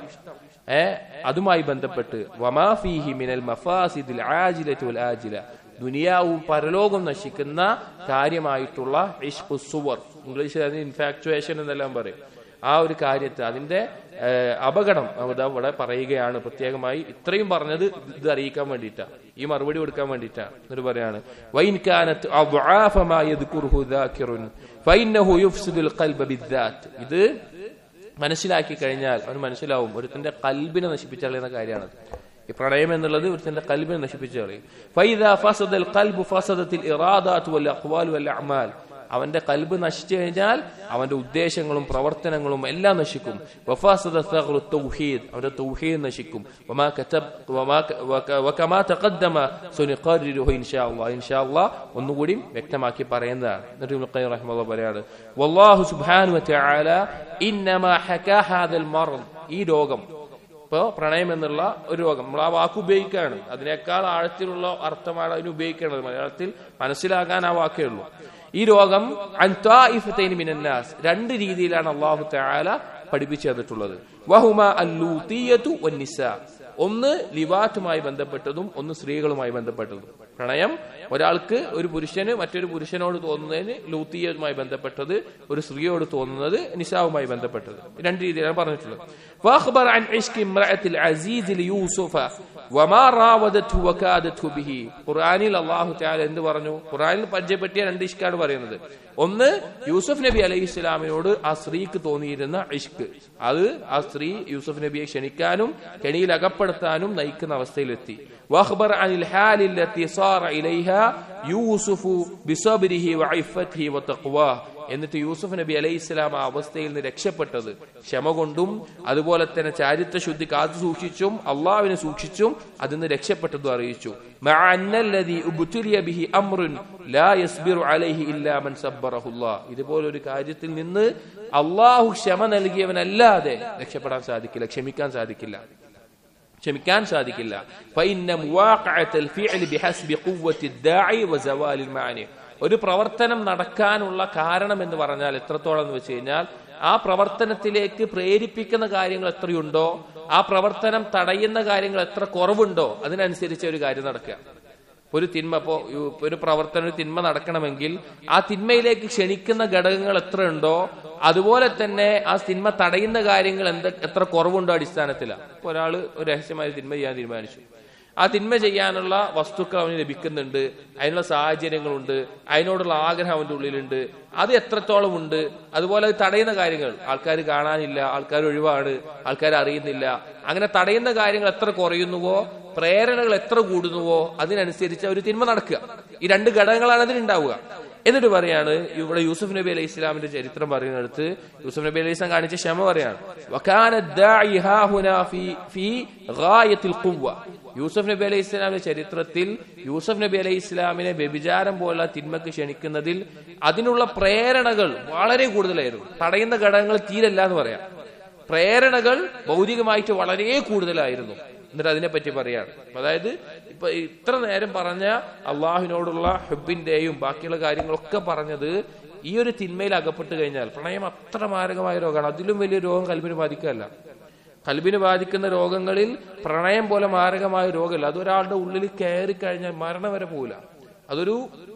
ഏ അതുമായി ബന്ധപ്പെട്ട് വമാഫിഹി മിനൽ മഫാസിദിൽ ആജിലത്തി വൽ ആജില ദുനിയാവും പരലോകം നശിക്കുന്ന കാര്യമായിട്ടുള്ള ഇഷ്ഖു സുവർ ഇംഗ്ലീഷിൽ അതിന് ഇൻഫാക്ച്വേഷൻ എന്നെല്ലാം പറയും ആ ഒരു കാര്യത്തെ അതിന്റെ ഏ, അപകടം അവിടെ ഇവിടെ പറയുകയാണ് പ്രത്യേകമായി ഇത്രയും പറഞ്ഞത് ഇത് അറിയിക്കാൻ വേണ്ടിയിട്ടാണ് ഈ മറുപടി കൊടുക്കാൻ വേണ്ടിയിട്ടാണ് എന്നിട്ട് പറയാണ് വൈൻ കാനത്ത് അദ്ആഫ മാ യദ്കുറുഹു ദാകിറുൻ ഫഇന്നഹു യുഫ്സിദുൽ ഖൽബ ബിദ്ദാത്ത് ഇത് മനസ്സിലാക്കി കഴിഞ്ഞാൽ അവന് മനസ്സിലാവും ഒരുത്തന്റെ കൽബിനെ നശിപ്പിച്ചു കളയുന്ന കാര്യമാണ് ഈ പ്രണയം എന്നുള്ളത് ഒരുത്തന്റെ കൽബിനെ നശിപ്പിച്ചു കളയും ഫൈദ ഫസദൽ ഖൽബു ഫസദത്തിൽ ഇറാദാത്ത് വൽ അഖ്വാൽ വൽ അഅമാൽ അവന്റെ കൽബ് നശിച്ചു കഴിഞ്ഞാൽ അവന്റെ ഉദ്ദേശങ്ങളും പ്രവർത്തനങ്ങളും എല്ലാം നശിക്കും വഫാസദ ഥഗ്റു തൗഹീദ് അവന്റെ തൗഹീദ് നശിക്കും വമാ കതബ് വമാ ക- വക- വകമാ തഖദ്ദമ സുനിഖറിറുഹു ഇൻഷാ അല്ലാഹ് ഇൻഷാ അല്ലാഹ് ഒന്നുകൂടി വ്യക്തമാക്കി പറയുന്നതാണ് എന്നിട്ട് ഇബ്നുൽ ഖയ്യിം റഹിമഹുല്ലാഹ് പറയാണ് വല്ലാഹു സുബ്ഹാനഹു വതആല ഇന്നമാ ഹകാ ഹാദൽ മർദ് ഈ രോഗം ഇപ്പോ പ്രണയം എന്നുള്ള ഒരു രോഗം നമ്മൾ ആ വാക്ക് ഉപയോഗിക്കുകയാണ് അതിനേക്കാൾ ആഴത്തിലുള്ള അർത്ഥമാണ് അതിന് ഉപയോഗിക്കേണ്ടത് മലയാളത്തിൽ മനസ്സിലാക്കാൻ ആ വാക്കേ ഉള്ളൂ ഈ രോഗം അൻ ത്വാഇഫത്തൈനി മിനന്നാസ് രണ്ട് രീതിയിലാണ് അള്ളാഹു തആല പഠിപ്പിച്ചു തന്നിട്ടുള്ളത് വഹുമ അല്ലൂത്തിയതു വന്നിസാ ഒന്ന് ലിവാറ്റുമായി ബന്ധപ്പെട്ടതും ഒന്ന് സ്ത്രീകളുമായി ബന്ധപ്പെട്ടതും പ്രണയം ഒരാൾക്ക് ഒരു പുരുഷന് മറ്റൊരു പുരുഷനോട് തോന്നുന്നതിന് ലൂത്തിയുമായി ബന്ധപ്പെട്ടത് ഒരു സ്ത്രീയോട് തോന്നുന്നത് നിസാവുമായി ബന്ധപ്പെട്ടത് രണ്ട് രീതിയിലാണ് പറഞ്ഞിട്ടുള്ളത് فأخبر عن عشق امرأة العزيز ليوسف وما راودته وكادته به ഖുർആനിൽ അള്ളാഹു തആല എന്ത് പറഞ്ഞു ഖുർആനിൽ പരിചയപ്പെടുത്തിയ രണ്ട് ഇഷ്കാണ് പറയുന്നത് ഒന്ന് യൂസുഫ് നബി അലൈഹി ഇസ്ലാമിനോട് ആ സ്ത്രീക്ക് തോന്നിയിരുന്ന ഇഷ്ക് അത് ആ സ്ത്രീ യൂസുഫ് നബിയെ ക്ഷണിക്കാനും കെണിയിൽ അകപ്പെടുത്താനും നയിക്കുന്ന അവസ്ഥയിലെത്തി واخبر عن الحال التي صار اليها يوسف بصبره وعفته وتقواه എന്നിട്ട് യൂസുഫ് നബി അലൈഹി ഇസ്ലാം ആ അവസ്ഥയിൽ നിന്ന് രക്ഷപ്പെട്ടത് ക്ഷമ കൊണ്ടും അതുപോലെ തന്നെ ചാരിത്ര ശുദ്ധി കാത്തു സൂക്ഷിച്ചും അള്ളാവിനെ സൂക്ഷിച്ചും അതിൽ നിന്ന് രക്ഷപ്പെട്ടതും അറിയിച്ചു مع أن الذي ابتلي به أمر لا يصبر عليه إلا من صبره الله ഇതുപോലെ ഒരു കാര്യത്തിൽ നിന്ന് അള്ളാഹു ക്ഷമ നൽകിയവനല്ലാതെ രക്ഷപ്പെടാൻ സാധിക്കില്ല ക്ഷമിക്കാൻ സാധിക്കില്ല ക്ഷമിക്കാൻ സാധിക്കില്ല فإن مواقعة الفعل بحسب قوة الداعي وزوال المعاني ഒരു പ്രവർത്തനം നടക്കാനുള്ള കാരണം എന്ന് പറഞ്ഞാൽ എത്രത്തോളം എന്ന് വെച്ച് കഴിഞ്ഞാൽ ആ പ്രവർത്തനത്തിലേക്ക് പ്രേരിപ്പിക്കുന്ന കാര്യങ്ങൾ എത്രയുണ്ടോ ആ പ്രവർത്തനം തടയുന്ന കാര്യങ്ങൾ എത്ര കുറവുണ്ടോ അതിനനുസരിച്ച് ഒരു കാര്യം നടക്കുക ഇപ്പൊ ഒരു തിന്മ ഇപ്പോ യു- ഇപ്പൊ ഒരു പ്രവർത്തനം ഒരു തിന്മ നടക്കണമെങ്കിൽ ആ തിന്മയിലേക്ക് ക്ഷണിക്കുന്ന ഘടകങ്ങൾ എത്ര ഉണ്ടോ അതുപോലെ തന്നെ ആ തിന്മ തടയുന്ന കാര്യങ്ങൾ എന്ത് എത്ര കുറവുണ്ടോ അടിസ്ഥാനത്തിലാണ് ഇപ്പൊ ഒരാള് ഒരു രഹസ്യമായ തിന്മ ചെയ്യാൻ തീരുമാനിച്ചു ആ തിന്മ ചെയ്യാനുള്ള വസ്തുക്കൾ അവന് ലഭിക്കുന്നുണ്ട് അതിനുള്ള സാഹചര്യങ്ങളുണ്ട് അതിനോടുള്ള ആഗ്രഹം അവന്റെ ഉള്ളിലുണ്ട് അത് എത്രത്തോളം ഉണ്ട് അതുപോലെ അത് തടയുന്ന കാര്യങ്ങൾ ആൾക്കാർ കാണാനില്ല ആൾക്കാർ ഒഴിവാണ് ആൾക്കാർ അറിയുന്നില്ല അങ്ങനെ തടയുന്ന കാര്യങ്ങൾ എത്ര കുറയുന്നുവോ പ്രേരണകൾ എത്ര കൂടുന്നുവോ അതിനനുസരിച്ച് ഒരു തിന്മ നടക്കുക ഈ രണ്ട് ഘടകങ്ങളാണ് അതിനുണ്ടാവുക എന്നിട്ട് പറയാണ് ഇവിടെ യൂസുഫ് നബി അലൈഹി ഇസ്ലാമിന്റെ ചരിത്രം പറയുന്നിടത്ത് യൂസുഫ് നബി അലൈഹി ഇസ്ലാം കാണിച്ച ക്ഷമ പറയാണ് വകാന الداعي ها هنا في في غاية القوة യൂസഫ് നബി അലൈഹി ഇസ്ലാമിന്റെ ചരിത്രത്തിൽ യൂസഫ് നബി അലൈഹി ഇസ്ലാമിനെ വ്യഭിചാരം പോലുള്ള തിന്മക്ക് ക്ഷണിക്കുന്നതിൽ അതിനുള്ള പ്രേരണകൾ വളരെ കൂടുതലായിരുന്നു തടയുന്ന ഘടകങ്ങൾ തീരല്ല എന്ന് പറയാം പ്രേരണകൾ ഭൗതികമായിട്ട് വളരെ കൂടുതലായിരുന്നു എന്നിട്ട് അതിനെപ്പറ്റി പറയാണ് അതായത് ഇപ്പൊ ഇത്ര നേരം പറഞ്ഞ അള്ളാഹുവിനോടുള്ള ഹെബിന്റെയും ബാക്കിയുള്ള കാര്യങ്ങളൊക്കെ പറഞ്ഞത് ഈ ഒരു തിന്മയിൽ അകപ്പെട്ട് കഴിഞ്ഞാൽ പ്രണയം അത്ര മാരകമായ രോഗമാണ് അതിലും വലിയ രോഗം കൽബിന് ബാധിക്കല്ല കൽബിന് ബാധിക്കുന്ന രോഗങ്ങളിൽ പ്രണയം പോലെ മാരകമായ രോഗമല്ല അതൊരാളുടെ ഉള്ളിൽ കയറി കഴിഞ്ഞാൽ മരണം വരെ പോകില്ല അതൊരു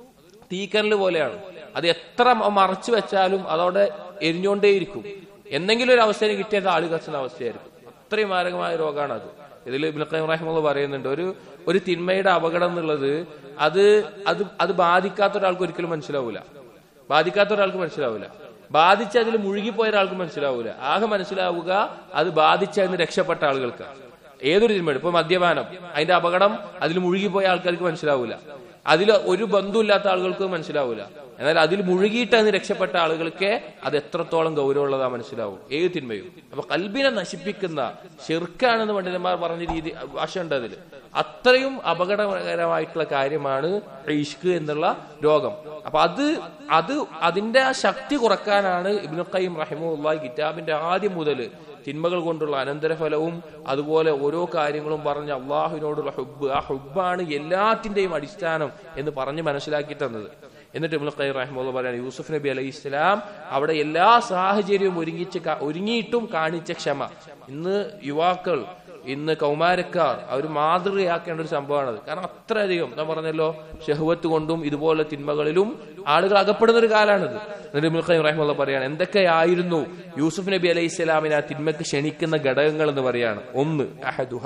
തീക്കനൽ പോലെയാണ് അത് എത്ര മറച്ചു വെച്ചാലും അതവിടെ എരിഞ്ഞുകൊണ്ടേയിരിക്കും എന്തെങ്കിലും ഒരു അവസരം കിട്ടിയത് ആള് കത്തുന്ന അവസ്ഥയായിരിക്കും അത്രയും മാരകമായ രോഗമാണ് അത് ഇതിൽ ഇബ്നഖൈം റഹിമുള്ള പറയുന്നുണ്ട് ഒരു ഒരു തിന്മയുടെ അപകടം എന്നുള്ളത് അത് അത് അത് ബാധിക്കാത്ത ഒരാൾക്ക് ഒരിക്കലും മനസ്സിലാവൂല ബാധിക്കാത്ത ഒരാൾക്ക് മനസ്സിലാവില്ല ബാധിച്ച് അതിൽ മുഴുകിപ്പോയ ഒരാൾക്ക് മനസ്സിലാവൂല ആകെ മനസ്സിലാവുക അത് ബാധിച്ചതിന് രക്ഷപ്പെട്ട ആളുകൾക്ക് ഏതൊരു തിന്മ ഇപ്പൊ മദ്യപാനം അതിന്റെ അപകടം അതിൽ മുഴുകിപ്പോയ ആൾക്കാർക്ക് മനസ്സിലാവൂല അതിൽ ഒരു ബന്ധമില്ലാത്ത ആളുകൾക്ക് മനസ്സിലാവൂല എന്നാൽ അതിൽ മുഴുകിയിട്ട് അതിന് രക്ഷപ്പെട്ട ആളുകൾക്ക് അത് എത്രത്തോളം ഗൗരവമുള്ളതാ മനസ്സിലാവും ഏത് തിന്മയും അപ്പൊ കൽബിനെ നശിപ്പിക്കുന്ന ഷിർക്കാണെന്ന് പണ്ഡിതന്മാർ പറഞ്ഞ രീതി ഭാഷയുണ്ട് അതിൽ അത്രയും അപകടകരമായിട്ടുള്ള കാര്യമാണ് ഇഷ്ക് എന്നുള്ള രോഗം അപ്പൊ അത് അത് അതിന്റെ ആ ശക്തി കുറക്കാനാണ് ഇബ്നു ഖയ്യിം റഹിമുള്ള കിതാബിന്റെ ആദ്യം മുതൽ തിന്മകൾ കൊണ്ടുള്ള അനന്തരഫലവും അതുപോലെ ഓരോ കാര്യങ്ങളും പറഞ്ഞ് അള്ളാഹുവിനോടുള്ള ഹുബ് ആ ഹുബാണ് എല്ലാത്തിന്റെയും അടിസ്ഥാനം എന്ന് പറഞ്ഞ് മനസ്സിലാക്കി തന്നത് എന്നിട്ട് ഇബ്നു ഖയ്യിം റഹിമുള്ള പറയാണ് യൂസുഫ് നബി അലൈഹി ഇസ്ലാം അവിടെ എല്ലാ സാഹചര്യവും ഒരുങ്ങിച്ച് കാ- ഒരുങ്ങിയിട്ടും കാണിച്ച ക്ഷമ ഇന്ന് യുവാക്കൾ ഇന്ന് കൗമാരക്കാർ അവർ മാതൃകയാക്കേണ്ട ഒരു സംഭവമാണത് കാരണം അത്രയധികം ഞാൻ പറഞ്ഞല്ലോ ഷഹുവത്ത് കൊണ്ടും ഇതുപോലെ തിന്മകളിലും ആളുകൾ അകപ്പെടുന്ന ഒരു കാലാണിത് എന്നിട്ട് ഇബ്നുൽ ഖയ്യിം റഹിമുള്ള പറയാണ് എന്തൊക്കെയായിരുന്നു യൂസുഫ് നബി അലൈഹി ഇസ്ലാമിനെ ആ തിന്മക്ക് ക്ഷണിക്കുന്ന ഘടകങ്ങൾ എന്ന് പറയാണ് ഒന്ന് അഹദുഹ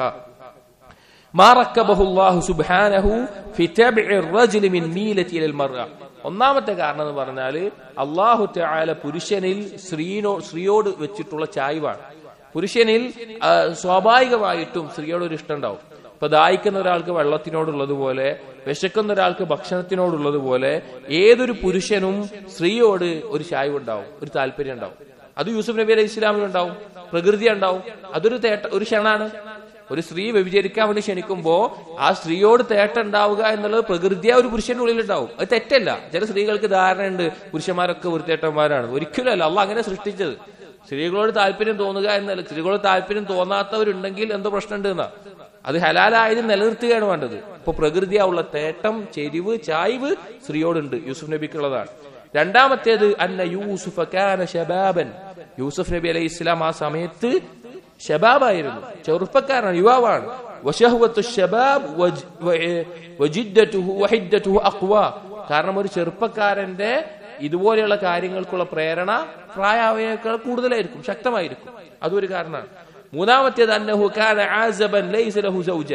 ما ركبه الله سبحانه في تبع الرجل من ميلة إلى المرأة ഒന്നാമത്തെ കാരണം എന്ന് പറഞ്ഞാല് അള്ളാഹു തആല പുരുഷനിൽ സ്ത്രീനോ സ്ത്രീയോട് വെച്ചിട്ടുള്ള ചായ്വാണ് പുരുഷനിൽ ആ, സ്വാഭാവികമായിട്ടും സ്ത്രീയോട് ഒരു ഇഷ്ടം ഉണ്ടാവും ഇപ്പൊ ദാഹിക്കുന്ന ഒരാൾക്ക് വെള്ളത്തിനോടുള്ളതുപോലെ വിശക്കുന്ന ഒരാൾക്ക് ഭക്ഷണത്തിനോടുള്ളതുപോലെ ഏതൊരു പുരുഷനും സ്ത്രീയോട് ഒരു ചായ്വ് ഉണ്ടാവും ഒരു താല്പര്യം ഉണ്ടാവും അത് യൂസുഫ് നബി അലൈഹി ഇസ്ലാമിനുണ്ടാവും പ്രകൃതി ഉണ്ടാവും അതൊരു തേട്ട ഒരു ക്ഷണാണ് ഒരു സ്ത്രീ വ്യഭിചരിക്കാൻ വേണ്ടി ക്ഷണിക്കുമ്പോ ആ സ്ത്രീയോട് തേട്ടം ഉണ്ടാവുക എന്നുള്ളത് പ്രകൃതിയ ഒരു പുരുഷന്റെ ഉള്ളിൽ ഉണ്ടാവും അത് തെറ്റല്ല ചില സ്ത്രീകൾക്ക് ധാരണയുണ്ട് പുരുഷന്മാരൊക്കെ വൃത്തിയേട്ടന്മാരാണ് ഒരിക്കലും അല്ല അങ്ങനെ സൃഷ്ടിച്ചത് സ്ത്രീകളോട് താല്പര്യം തോന്നുക എന്നല്ല സ്ത്രീകളോട് താല്പര്യം തോന്നാത്തവരുണ്ടെങ്കിൽ എന്തോ പ്രശ്നമുണ്ട് എന്നാ അത് ഹലാലായത് നിലനിർത്തുകയാണ് വേണ്ടത് ഇപ്പൊ പ്രകൃതിയാവുള്ള തേട്ടം ചെരിവ് ചായ്വ് സ്ത്രീയോടുണ്ട് യൂസുഫ് നബിക്കുള്ളതാണ് രണ്ടാമത്തേത് അന്ന യൂസുഫ് കാന ശബാബൻ യൂസുഫ് നബി അലൈഹി ഇസ്ലാം ആ സമയത്ത് ഷബാബായിരുന്നു ചെറുപ്പക്കാരനാണ് യുവാവാണ് വശഹ്വത്തു ശബാബ് വജ്- വ- ഏ, വജിദ്ദതുഹു വഹിദ്ദതുഹു അഖ്വാ. കാരണം ഒരു ചെറുപ്പക്കാരന്റെ ഇതുപോലെയുള്ള കാര്യങ്ങൾക്കുള്ള പ്രേരണ പ്രായാവയേക്കാൾ കൂടുതലായിരിക്കും ശക്തമായിരിക്കും അതും ഒരു കാരണമാണ് മൂന്നാമത്തേത് അന്നഹു കാന ആസബൻ ലൈസ ലഹു സൗജ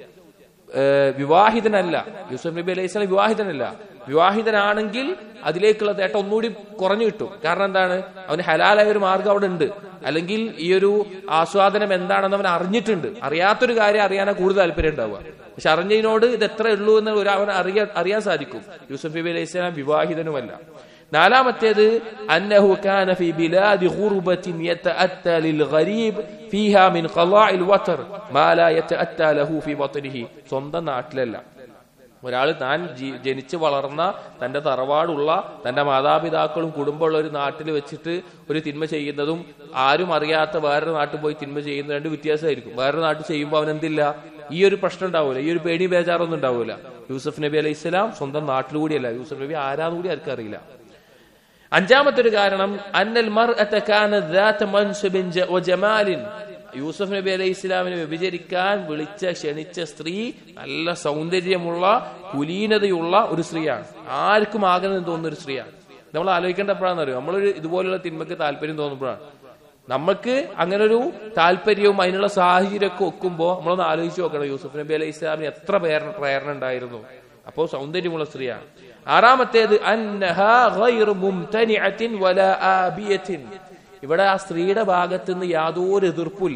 ഏഹ് വിവാഹിതനല്ല യൂസുഫ് നബി അലൈഹി സ്വലാം വിവാഹിതനല്ല വിവാഹിതനാണെങ്കിൽ അതിലേക്കുള്ള തേട്ടം ഒന്നുകൂടി കുറഞ്ഞു കിട്ടും കാരണം എന്താണ് അവന് ഹലാലായ ഒരു മാർഗം അവിടെ ഉണ്ട് അല്ലെങ്കിൽ ഈ ഒരു ആസ്വാദനം എന്താണെന്ന് അവൻ അറിഞ്ഞിട്ടുണ്ട് അറിയാത്തൊരു കാര്യം അറിയാനാ കൂടുതൽ താല്പര്യം ഉണ്ടാവുക പക്ഷെ അറിഞ്ഞതിനോട് ഇത് എത്ര ഉള്ളൂ എന്ന് ഒരു അവൻ അറിയാൻ അറിയാൻ സാധിക്കും യൂസുഫ് നബി അലൈഹി സ്വലാം വിവാഹിതനുമല്ല നാലാമത്തേത് അന്നഹു കാന ഫി ബിലാദി ഖുർബത്തിൻ യതഅത്ത ലിൽ ഗരീബ് ഫീഹാ മിൻ ഖളാഇൽ വതർ മാ ലാ യതഅത്ത ലഹു ഫി വത്നിഹി സ്വന്തം നാട്ടിലല്ല ഒരാൾ താൻ ജി- ജനിച്ച് വളർന്ന തന്റെ തറവാടുള്ള തന്റെ മാതാപിതാക്കളും കുടുംബമുള്ള ഒരു നാട്ടിൽ വെച്ചിട്ട് ഒരു തിന്മ ചെയ്യുന്നതും ആരും അറിയാത്ത വേറൊരു നാട്ടിൽ പോയി തിന്മ ചെയ്യുന്ന രണ്ട് വ്യത്യാസമായിരിക്കും വേറൊരു നാട്ടിൽ ചെയ്യുമ്പോൾ അവൻ എന്തില്ല ഈ ഒരു പ്രശ്നം ഉണ്ടാവൂല ഈ ഒരു പേടി ബേജാറൊന്നും ഉണ്ടാവൂല യൂസഫ് നബി അലൈഹി സ്വലാം സ്വന്തം നാട്ടിലുകൂടിയല്ല യൂസഫ് നബി ആരാന്ന് കൂടി ആർക്കും അറിയില്ല അഞ്ചാമത്തെ ഒരു കാരണം അന്നൽ മർഅത കാനത് ذات منصب ജ- വജമാലിൻ യൂസഫ് നബി അലൈഹി ഇസ്ലാമിനെ വ്യഭിചരിക്കാൻ വിളിച്ച ക്ഷണിച്ച സ്ത്രീ നല്ല സൗന്ദര്യമുള്ള കുലീനതയുള്ള ഒരു സ്ത്രീയാണ് ആർക്കും ആകണമെന്ന് തോന്നുന്ന ഒരു സ്ത്രീയാണ് നമ്മൾ ആലോചിക്കേണ്ടപ്പോഴാണെന്ന് അറിയോ നമ്മളൊരു ഇതുപോലുള്ള തിന്മക്ക് താല്പര്യം തോന്നുമ്പോഴാണ് നമുക്ക് അങ്ങനെ ഒരു താല്പര്യവും അതിനുള്ള സാഹചര്യമൊക്കെ ഒക്കുമ്പോൾ നമ്മളൊന്ന് ആലോചിച്ച് നോക്കണം യൂസുഫ് നബി അലൈഹി ഇസ്ലാമിന് എത്ര പ്രേരണ പ്രേരണ ഉണ്ടായിരുന്നു അപ്പോൾ സൗന്ദര്യമുള്ള സ്ത്രീയാണ് ആറാമത്തേത് അന്നഹാ ഗൈറു മുംതനിഅത്തിൻ വലാ ആബിയത്തിൻ ഇവിടെ ആ സ്ത്രീയുടെ ഭാഗത്ത് നിന്ന് യാതൊരു എതിർപ്പില്ല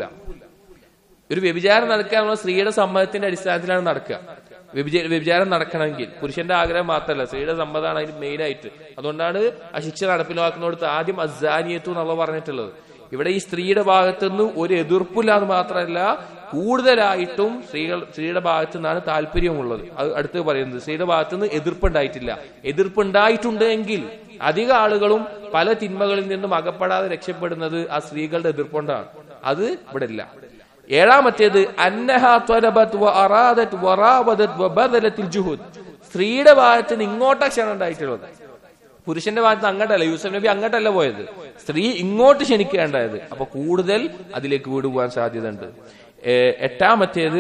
ഒരു വ്യഭിചാരം നടക്കാനുള്ള സ്ത്രീയുടെ സമ്മതത്തിന്റെ അടിസ്ഥാനത്തിലാണ് നടക്കുക വ്യഭിച- വ്യഭിചാരം നടക്കണമെങ്കിൽ പുരുഷന്റെ ആഗ്രഹം മാത്രമല്ല സ്ത്രീയുടെ സമ്മതമാണ് അതിന് മെയിൻ ആയിട്ട് അതുകൊണ്ടാണ് ആ ശിക്ഷ നടപ്പിലാക്കുന്നിടത്ത് ആദ്യം അസാനിയത്തു എന്നുള്ള പറഞ്ഞിട്ടുള്ളത് ഇവിടെ ഈ സ്ത്രീയുടെ ഭാഗത്തു നിന്ന് ഒരു എതിർപ്പില്ല എന്ന് മാത്രമല്ല കൂടുതലായിട്ടും സ്ത്രീകൾ സ്ത്രീയുടെ ഭാഗത്തു നിന്നാണ് താല്പര്യമുള്ളത് അത് അടുത്ത് പറയുന്നത് സ്ത്രീയുടെ ഭാഗത്തു നിന്ന് എതിർപ്പുണ്ടായിട്ടില്ല എതിർപ്പുണ്ടായിട്ടുണ്ടെങ്കിൽ അധിക ആളുകളും പല തിന്മകളിൽ നിന്നും അകപ്പെടാതെ രക്ഷപ്പെടുന്നത് ആ സ്ത്രീകളുടെ എതിർപ്പുകൊണ്ടാണ് അത് ഇവിടെ ഇല്ല ഏഴാമത്തേത് അന്നഹ ത്വരബത് വ അറാദത് വറാവദത് വബദലത്തിൽ ജുഹുദ് സ്ത്രീയുടെ ഭാഗത്ത് നിന്ന് ഇങ്ങോട്ടാ ക്ഷണം ഉണ്ടായിട്ടുള്ളത് പുരുഷന്റെ ഭാഗത്ത് അങ്ങോട്ടല്ല യൂസഫ് നബി അങ്ങോട്ടല്ല പോയത് സ്ത്രീ ഇങ്ങോട്ട് ക്ഷണിക്കേണ്ടത് അപ്പൊ കൂടുതൽ അതിലേക്ക് വിടുവാൻ സാധ്യതയുണ്ട് ഏഹ് എട്ടാമത്തേത്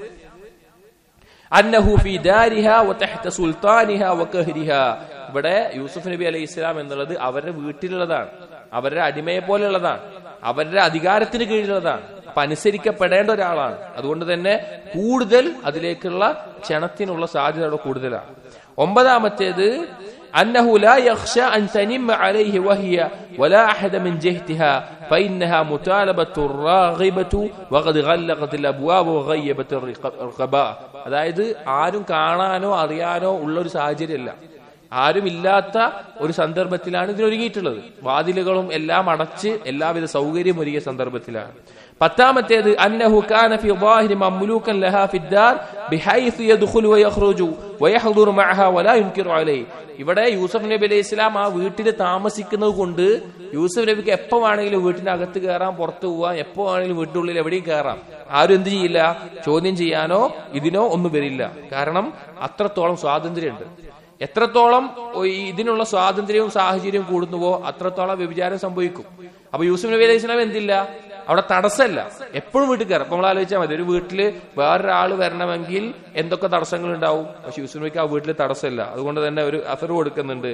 അന്നഹു ഫി ദാരിഹ വതഹ്ത സുൽത്താനിഹ വഖഹ്രിഹ ഇവിടെ യൂസുഫ് നബി അലൈഹി ഇസ്ലാം എന്നുള്ളത് അവരുടെ വീട്ടിലുള്ളതാണ് അവരുടെ അടിമയെ പോലെയുള്ളതാണ് അവരുടെ അധികാരത്തിന് കീഴിലുള്ളതാണ് അപ്പൊ അനുസരിക്കപ്പെടേണ്ട ഒരാളാണ് അതുകൊണ്ട് തന്നെ കൂടുതൽ അതിലേക്കുള്ള ക്ഷണത്തിനുള്ള സാധ്യത അവിടെ കൂടുതലാണ് ഒമ്പതാമത്തേത് أنه لا يخشى أن تنم عليه وهي ولا أحد من جهتها فإنها مطالبة راغبة وقد غلقت الأبواب وغيبت الرقباء അതായത് ആരും കാണാനോ അറിയാനോ ഉള്ള ഒരു സാഹചര്യമല്ല ആരുമില്ലാത്ത ഒരു സന്ദർഭത്തിലാണ് ഇതിനൊരുങ്ങിയിട്ടുള്ളത് വാതിലുകളും എല്ലാം അടച്ച് എല്ലാവിധ സൗകര്യം ഒരുങ്ങിയ സന്ദർഭത്തിലാണ് പത്താമത്തേത് അന്നഹു കാന ഫി ظاهر مملوكا لها في الدار بحيث يدخل ويخرج ويحضر معها ولا ينكر عليه ഇവിടെ യൂസഫ് നബി അലൈഹി ഇസ്ലാം ആ വീട്ടിൽ താമസിക്കുന്നത് കൊണ്ട് യൂസഫ് നബിക്ക് എപ്പോ വേണമെങ്കിലും വീട്ടിനകത്ത് കയറാം പുറത്തു പോവാം എപ്പോ വേണമെങ്കിലും വീട്ടിനുള്ളിൽ എവിടെയും കയറാം ആരും എന്ത് ചെയ്യില്ല ചോദ്യം ചെയ്യാനോ ഇതിനോ ഒന്നും വരില്ല കാരണം അത്രത്തോളം സ്വാതന്ത്ര്യമുണ്ട് എത്രത്തോളം ഈ ഇതിനുള്ള സ്വാതന്ത്ര്യവും സാഹചര്യവും കൂടുന്നുവോ അത്രത്തോളം വ്യഭിചാരം സംഭവിക്കും അപ്പൊ യൂസുഫ് നബി അലൈഹി സ്വലാം എന്തില്ല അവിടെ തടസ്സമല്ല എപ്പോഴും വീട്ടിൽ കയറാം അപ്പൊ നമ്മൾ ആലോചിച്ചാൽ മതി ഒരു വീട്ടില് വേറൊരാൾ വരണമെങ്കിൽ എന്തൊക്കെ തടസ്സങ്ങൾ ഉണ്ടാവും പക്ഷെ യൂസുഫ് നബിക്ക് ആ വീട്ടിൽ തടസ്സമില്ല അതുകൊണ്ട് തന്നെ ഒരു അസർ കൊടുക്കുന്നുണ്ട്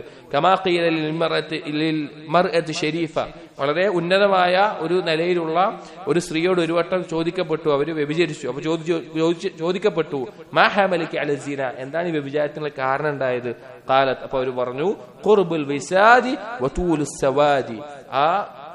കമാഖീൽ ഷെരീഫ വളരെ ഉന്നതമായ ഒരു നിലയിലുള്ള ഒരു സ്ത്രീയോട് ഒരു വട്ടം ചോദിക്കപ്പെട്ടു അവര് വ്യഭിചരിച്ചു അപ്പൊ ചോദിച്ചു ചോദിച്ച്- ചോദിക്കപ്പെട്ടു മാ ഹാമലിക്ക് അലസീന എന്താണ് ഈ വ്യഭിചാരത്തിനുള്ള കാരണം ഉണ്ടായത് കാലത്ത് അപ്പൊ അവര് പറഞ്ഞു ഖുർബുൽ വിസാദി വതൂലു സവാദി ആ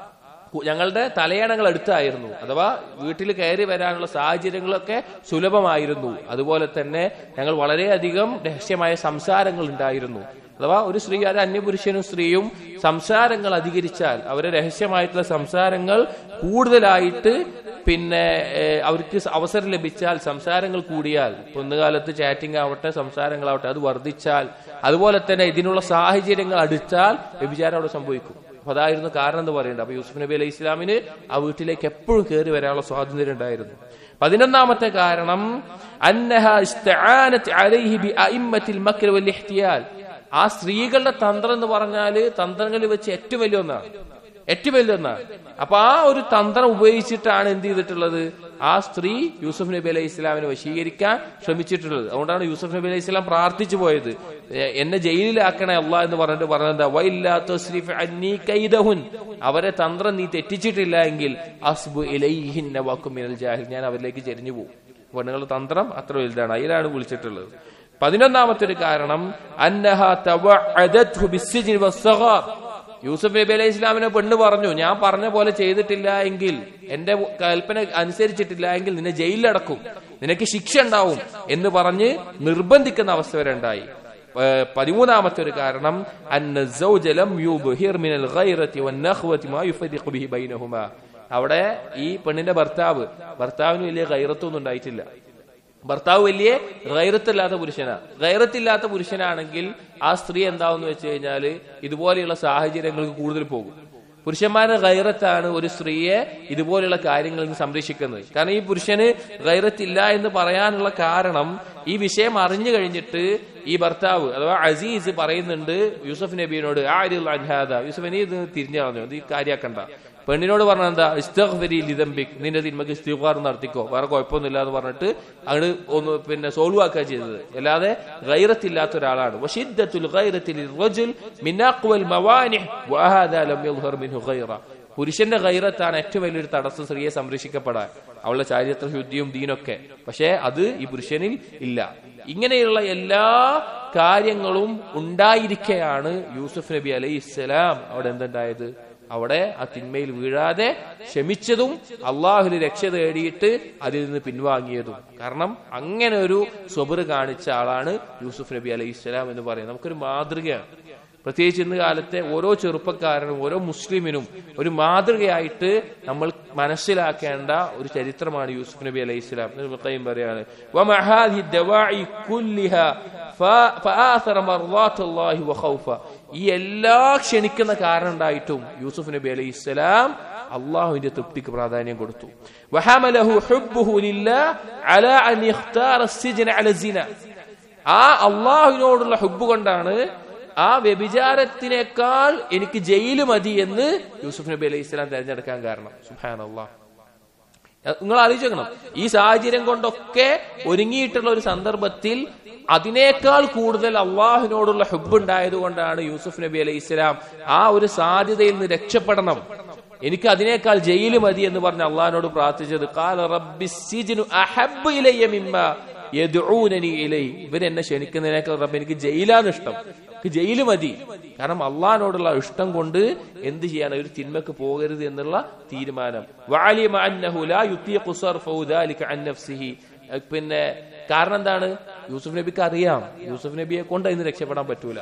കു- ഞങ്ങളുടെ തലയണകൾ അടുത്തായിരുന്നു അഥവാ വീട്ടിൽ കയറി വരാനുള്ള സാഹചര്യങ്ങളൊക്കെ സുലഭമായിരുന്നു അതുപോലെ തന്നെ ഞങ്ങൾ വളരെയധികം രഹസ്യമായ സംസാരങ്ങൾ ഉണ്ടായിരുന്നു അഥവാ ഒരു സ്ത്രീ ഒരു അന്യപുരുഷനും സ്ത്രീയും സംസാരങ്ങൾ അധികരിച്ചാൽ അവരെ രഹസ്യമായിട്ടുള്ള സംസാരങ്ങൾ കൂടുതലായിട്ട് പിന്നെ ഏഹ്, അവർക്ക് അവസരം ലഭിച്ചാൽ സംസാരങ്ങൾ കൂടിയാൽ ഇപ്പൊ ഇന്ന് കാലത്ത് ചാറ്റിംഗ് ആവട്ടെ സംസാരങ്ങളാവട്ടെ അത് വർദ്ധിച്ചാൽ അതുപോലെ തന്നെ ഇതിനുള്ള സാഹചര്യങ്ങൾ അടുത്താൽ വ്യഭിചാരം അവിടെ സംഭവിക്കും അപ്പൊ അതായിരുന്നു കാരണം എന്ന് പറയുന്നത് അപ്പൊ യൂസുഫ് നബി അലൈഹി ഇസ്ലാമിന് ആ വീട്ടിലേക്ക് എപ്പോഴും കയറി വരാനുള്ള സ്വാതന്ത്ര്യം ഉണ്ടായിരുന്നു പതിനൊന്നാമത്തെ കാരണം അന്നഹ ഇസ്തആനത് അലൈഹി ബി അഇമ്മത്തിൽ മക്ര വൽ ഇഹ്തിയാൽ ആ സ്ത്രീകളുടെ തന്ത്രം എന്ന് പറഞ്ഞാല് തന്ത്രങ്ങളിൽ വെച്ച് ഏറ്റവും വലിയ ഒന്നാണ് ഏറ്റവും വലിയൊന്നാണ് അപ്പൊ ആ ഒരു തന്ത്രം ഉപയോഗിച്ചിട്ടാണ് എന്ത് ചെയ്തിട്ടുള്ളത് ആ സ്ത്രീ യൂസുഫ് നബി അലൈഹി ഇസ്ലാമിനെ വശീകരിക്കാൻ ശ്രമിച്ചിട്ടുള്ളത് അതുകൊണ്ടാണ് യൂസുഫ് നബി അലൈഹി ഇസ്ലാം പ്രാർത്ഥിച്ചു പോയത് എ- എന്നെ ജയിലിലാക്കണേ അല്ല എന്ന് പറഞ്ഞിട്ട് പറഞ്ഞത് വൈല്ലാത്ത കൈദഹുൻ അവരെ തന്ത്രം നീ തെറ്റിച്ചിട്ടില്ല എങ്കിൽ അസ്ബു ഇലൈഹിന്ന വാക്കുമിനൽ ജാഹിൽ ഞാൻ അവരിലേക്ക് ചെരിഞ്ഞു പോകും പെണ്ണുങ്ങളുടെ തന്ത്രം അത്ര വലുതാണ് അതിലാണ് വിളിച്ചിട്ടുള്ളത് പതിനൊന്നാമത്തെ ഒരു കാരണം അന്നഹ തവഅദത്ഹു ബിസ്സിജ്നി വസ്സഗാർ യൂസുഫ് നബി അലൈഹി ഇസ്ലാമിനെ പെണ്ണ് പറഞ്ഞു ഞാൻ പറഞ്ഞ പോലെ ചെയ്തിട്ടില്ല എങ്കിൽ എന്റെ കൽപ്പന അനുസരിച്ചിട്ടില്ല എങ്കിൽ നിന്നെ ജയിലിലടക്കും നിനക്ക് ശിക്ഷ ഉണ്ടാവും എന്ന് പറഞ്ഞ് നിർബന്ധിക്കുന്ന അവസ്ഥ വരെ ഉണ്ടായി ഏഹ് പതിമൂന്നാമത്തെ ഒരു കാരണം അന്ന الزوج لم يظهر من الغيرة والنخوة ما يفرق به بينهما അവിടെ ഈ പെണ്ണിന്റെ ഭർത്താവ് ഭർത്താവിന് വലിയ ഗൈറത്തൊന്നും ഉണ്ടായിട്ടില്ല ഭർത്താവ് വലിയ ഗൈറത്തില്ലാത്ത പുരുഷനാ ഗൈറത്തില്ലാത്ത പുരുഷനാണെങ്കിൽ ആ സ്ത്രീ എന്താവെന്ന് വെച്ച് കഴിഞ്ഞാല് ഇതുപോലെയുള്ള സാഹചര്യങ്ങൾക്ക് കൂടുതൽ പോകും പുരുഷന്മാരുടെ ഗൈറത്താണ് ഒരു സ്ത്രീയെ ഇതുപോലെയുള്ള കാര്യങ്ങളിൽ നിന്ന് സംരക്ഷിക്കുന്നത് കാരണം ഈ പുരുഷന് ഗൈറത്തില്ല എന്ന് പറയാനുള്ള കാരണം ഈ വിഷയം അറിഞ്ഞു കഴിഞ്ഞിട്ട് ഈ ഭർത്താവ് അഥവാ അസീസ് പറയുന്നുണ്ട് യൂസഫ് നബീനോട് ആരിൽ അൻഹാദ യൂസഫ് നീ ഇത് തിരിഞ്ഞു കളഞ്ഞു ഇത് ഈ കാര്യാക്കണ്ട പെണ്ണിനോട് പറഞ്ഞ എന്താ ഇസ്തഗ്ഫരി ലിദംബിക് നിന്റെ തിന്മക്ക് ഇസ്തിഗ്ഫാർ നടത്തിക്കോ വേറെ കുഴപ്പമൊന്നുമില്ല എന്ന് പറഞ്ഞിട്ട് അങ്ങോട്ട് ഒന്ന് പിന്നെ സോൾവ് ആക്കുക ചെയ്തത് അല്ലാതെ ഗൈറത്തില്ലാത്ത ഒരാളാണ് വശിദ്ദത്തുൽ ഗൈറത്തിൽ റജുൽ മിൻ അഖ്വൽ മവാനിഹ് വഹാദാ ലം യദ്ഹർ മിൻഹു ഗൈറ പുരുഷന്റെ ഗൈറത്താണ് ഏറ്റവും വലിയൊരു തടസ്സം സ്ത്രീയെ സംരക്ഷിക്കപ്പെടാൻ അവളുടെ ചാരിത്ര ശുദ്ധിയും ദീനൊക്കെ പക്ഷേ അത് ഈ പുരുഷനിൽ ഇല്ല ഇങ്ങനെയുള്ള എല്ലാ കാര്യങ്ങളും ഉണ്ടായിരിക്കെയാണ് യൂസുഫ് നബി അലൈഹി ഇസ്ലാം അവിടെ എന്തുണ്ടായത് അവിടെ ആ തിന്മയിൽ വീഴാതെ ക്ഷമിച്ചതും അള്ളാഹുല് രക്ഷ തേടിയിട്ട് അതിൽ നിന്ന് പിൻവാങ്ങിയതും കാരണം അങ്ങനെ ഒരു സ്വബറ് കാണിച്ച ആളാണ് യൂസുഫ് നബി അലൈഹി ഇസ്ലാം എന്ന് പറയുന്നത് നമുക്കൊരു മാതൃകയാണ് പ്രത്യേകിച്ച് ഇന്ന് കാലത്തെ ഓരോ ചെറുപ്പക്കാരനും ഓരോ മുസ്ലിമിനും ഒരു മാതൃകയായിട്ട് നമ്മൾ മനസ്സിലാക്കേണ്ട ഒരു ചരിത്രമാണ് യൂസുഫ് നബി അലൈഹി ഇസ്ലാം ഖയ്യിം പറയാണ് ومع هذه الدواعي كلها فآثر مرضات الله وخوفه ഈ എല്ലാ ക്ഷണിക്കുന്ന കാരണം ഉണ്ടായിട്ടും യൂസുഫ് നബി അലൈഹി ഇസ്ലാം അള്ളാഹുവിന്റെ തൃപ്തിക്ക് പ്രാധാന്യം കൊടുത്തു വഹമലഹു ഹുബ്ബുഹു ലില്ലാഹ് അലാ അൻ ഇഖ്താറ السجن على الزنا ആ അള്ളാഹുവിനോടുള്ള ഹുബ്ബ് കൊണ്ടാണ് ആ വ്യഭിചാരത്തിനേക്കാൾ എനിക്ക് ജയില് മതി എന്ന് യൂസുഫ് നബി അലൈഹി ഇസ്ലാം തെരഞ്ഞെടുക്കാൻ കാരണം സുഹാൻ അള്ളാഹ് നിങ്ങൾ ആലോചിക്കണം ഈ സാഹചര്യം കൊണ്ടൊക്കെ ഒരുങ്ങിയിട്ടുള്ള ഒരു സന്ദർഭത്തിൽ അതിനേക്കാൾ കൂടുതൽ അള്ളാഹുവിനോടുള്ള ഹുബ് ഉണ്ടായത് കൊണ്ടാണ് യൂസുഫ് നബി അലൈഹി ഇസ്ലാം ആ ഒരു സാധ്യതയിൽ നിന്ന് രക്ഷപ്പെടണം എനിക്ക് അതിനേക്കാൾ ജയില് മതി എന്ന് പറഞ്ഞ് അള്ളാഹിനോട് പ്രാർത്ഥിച്ചത് കാല റബ്ബി സിജ്നു അഹബ്ബു ഇലയ്യ മിമ്മ യദ്ഊനനി ഇലൈ ഇവരെന്നെ ക്ഷണിക്കുന്നതിനേക്കാൾ റബ്ബ് എനിക്ക് ജയിലാണ് ഇഷ്ടം എനിക്ക് എനിക്ക് ജയില് മതി കാരണം അള്ളഹാനോടുള്ള ഇഷ്ടം കൊണ്ട് എന്ത് ചെയ്യാൻ ഒരു തിന്മക്ക് പോകരുത് എന്നുള്ള തീരുമാനം വഅലിമ അന്നഹു ലാ യുതീഖു സർഫഹു ദാലിക അൻ നഫ്സിഹി അഹ് പിന്നെ കാരണം എന്താണ് യൂസുഫ് നബിക്ക് അറിയാം യൂസുഫ് നബിയെ കൊണ്ട് അതിന് രക്ഷപ്പെടാൻ പറ്റൂല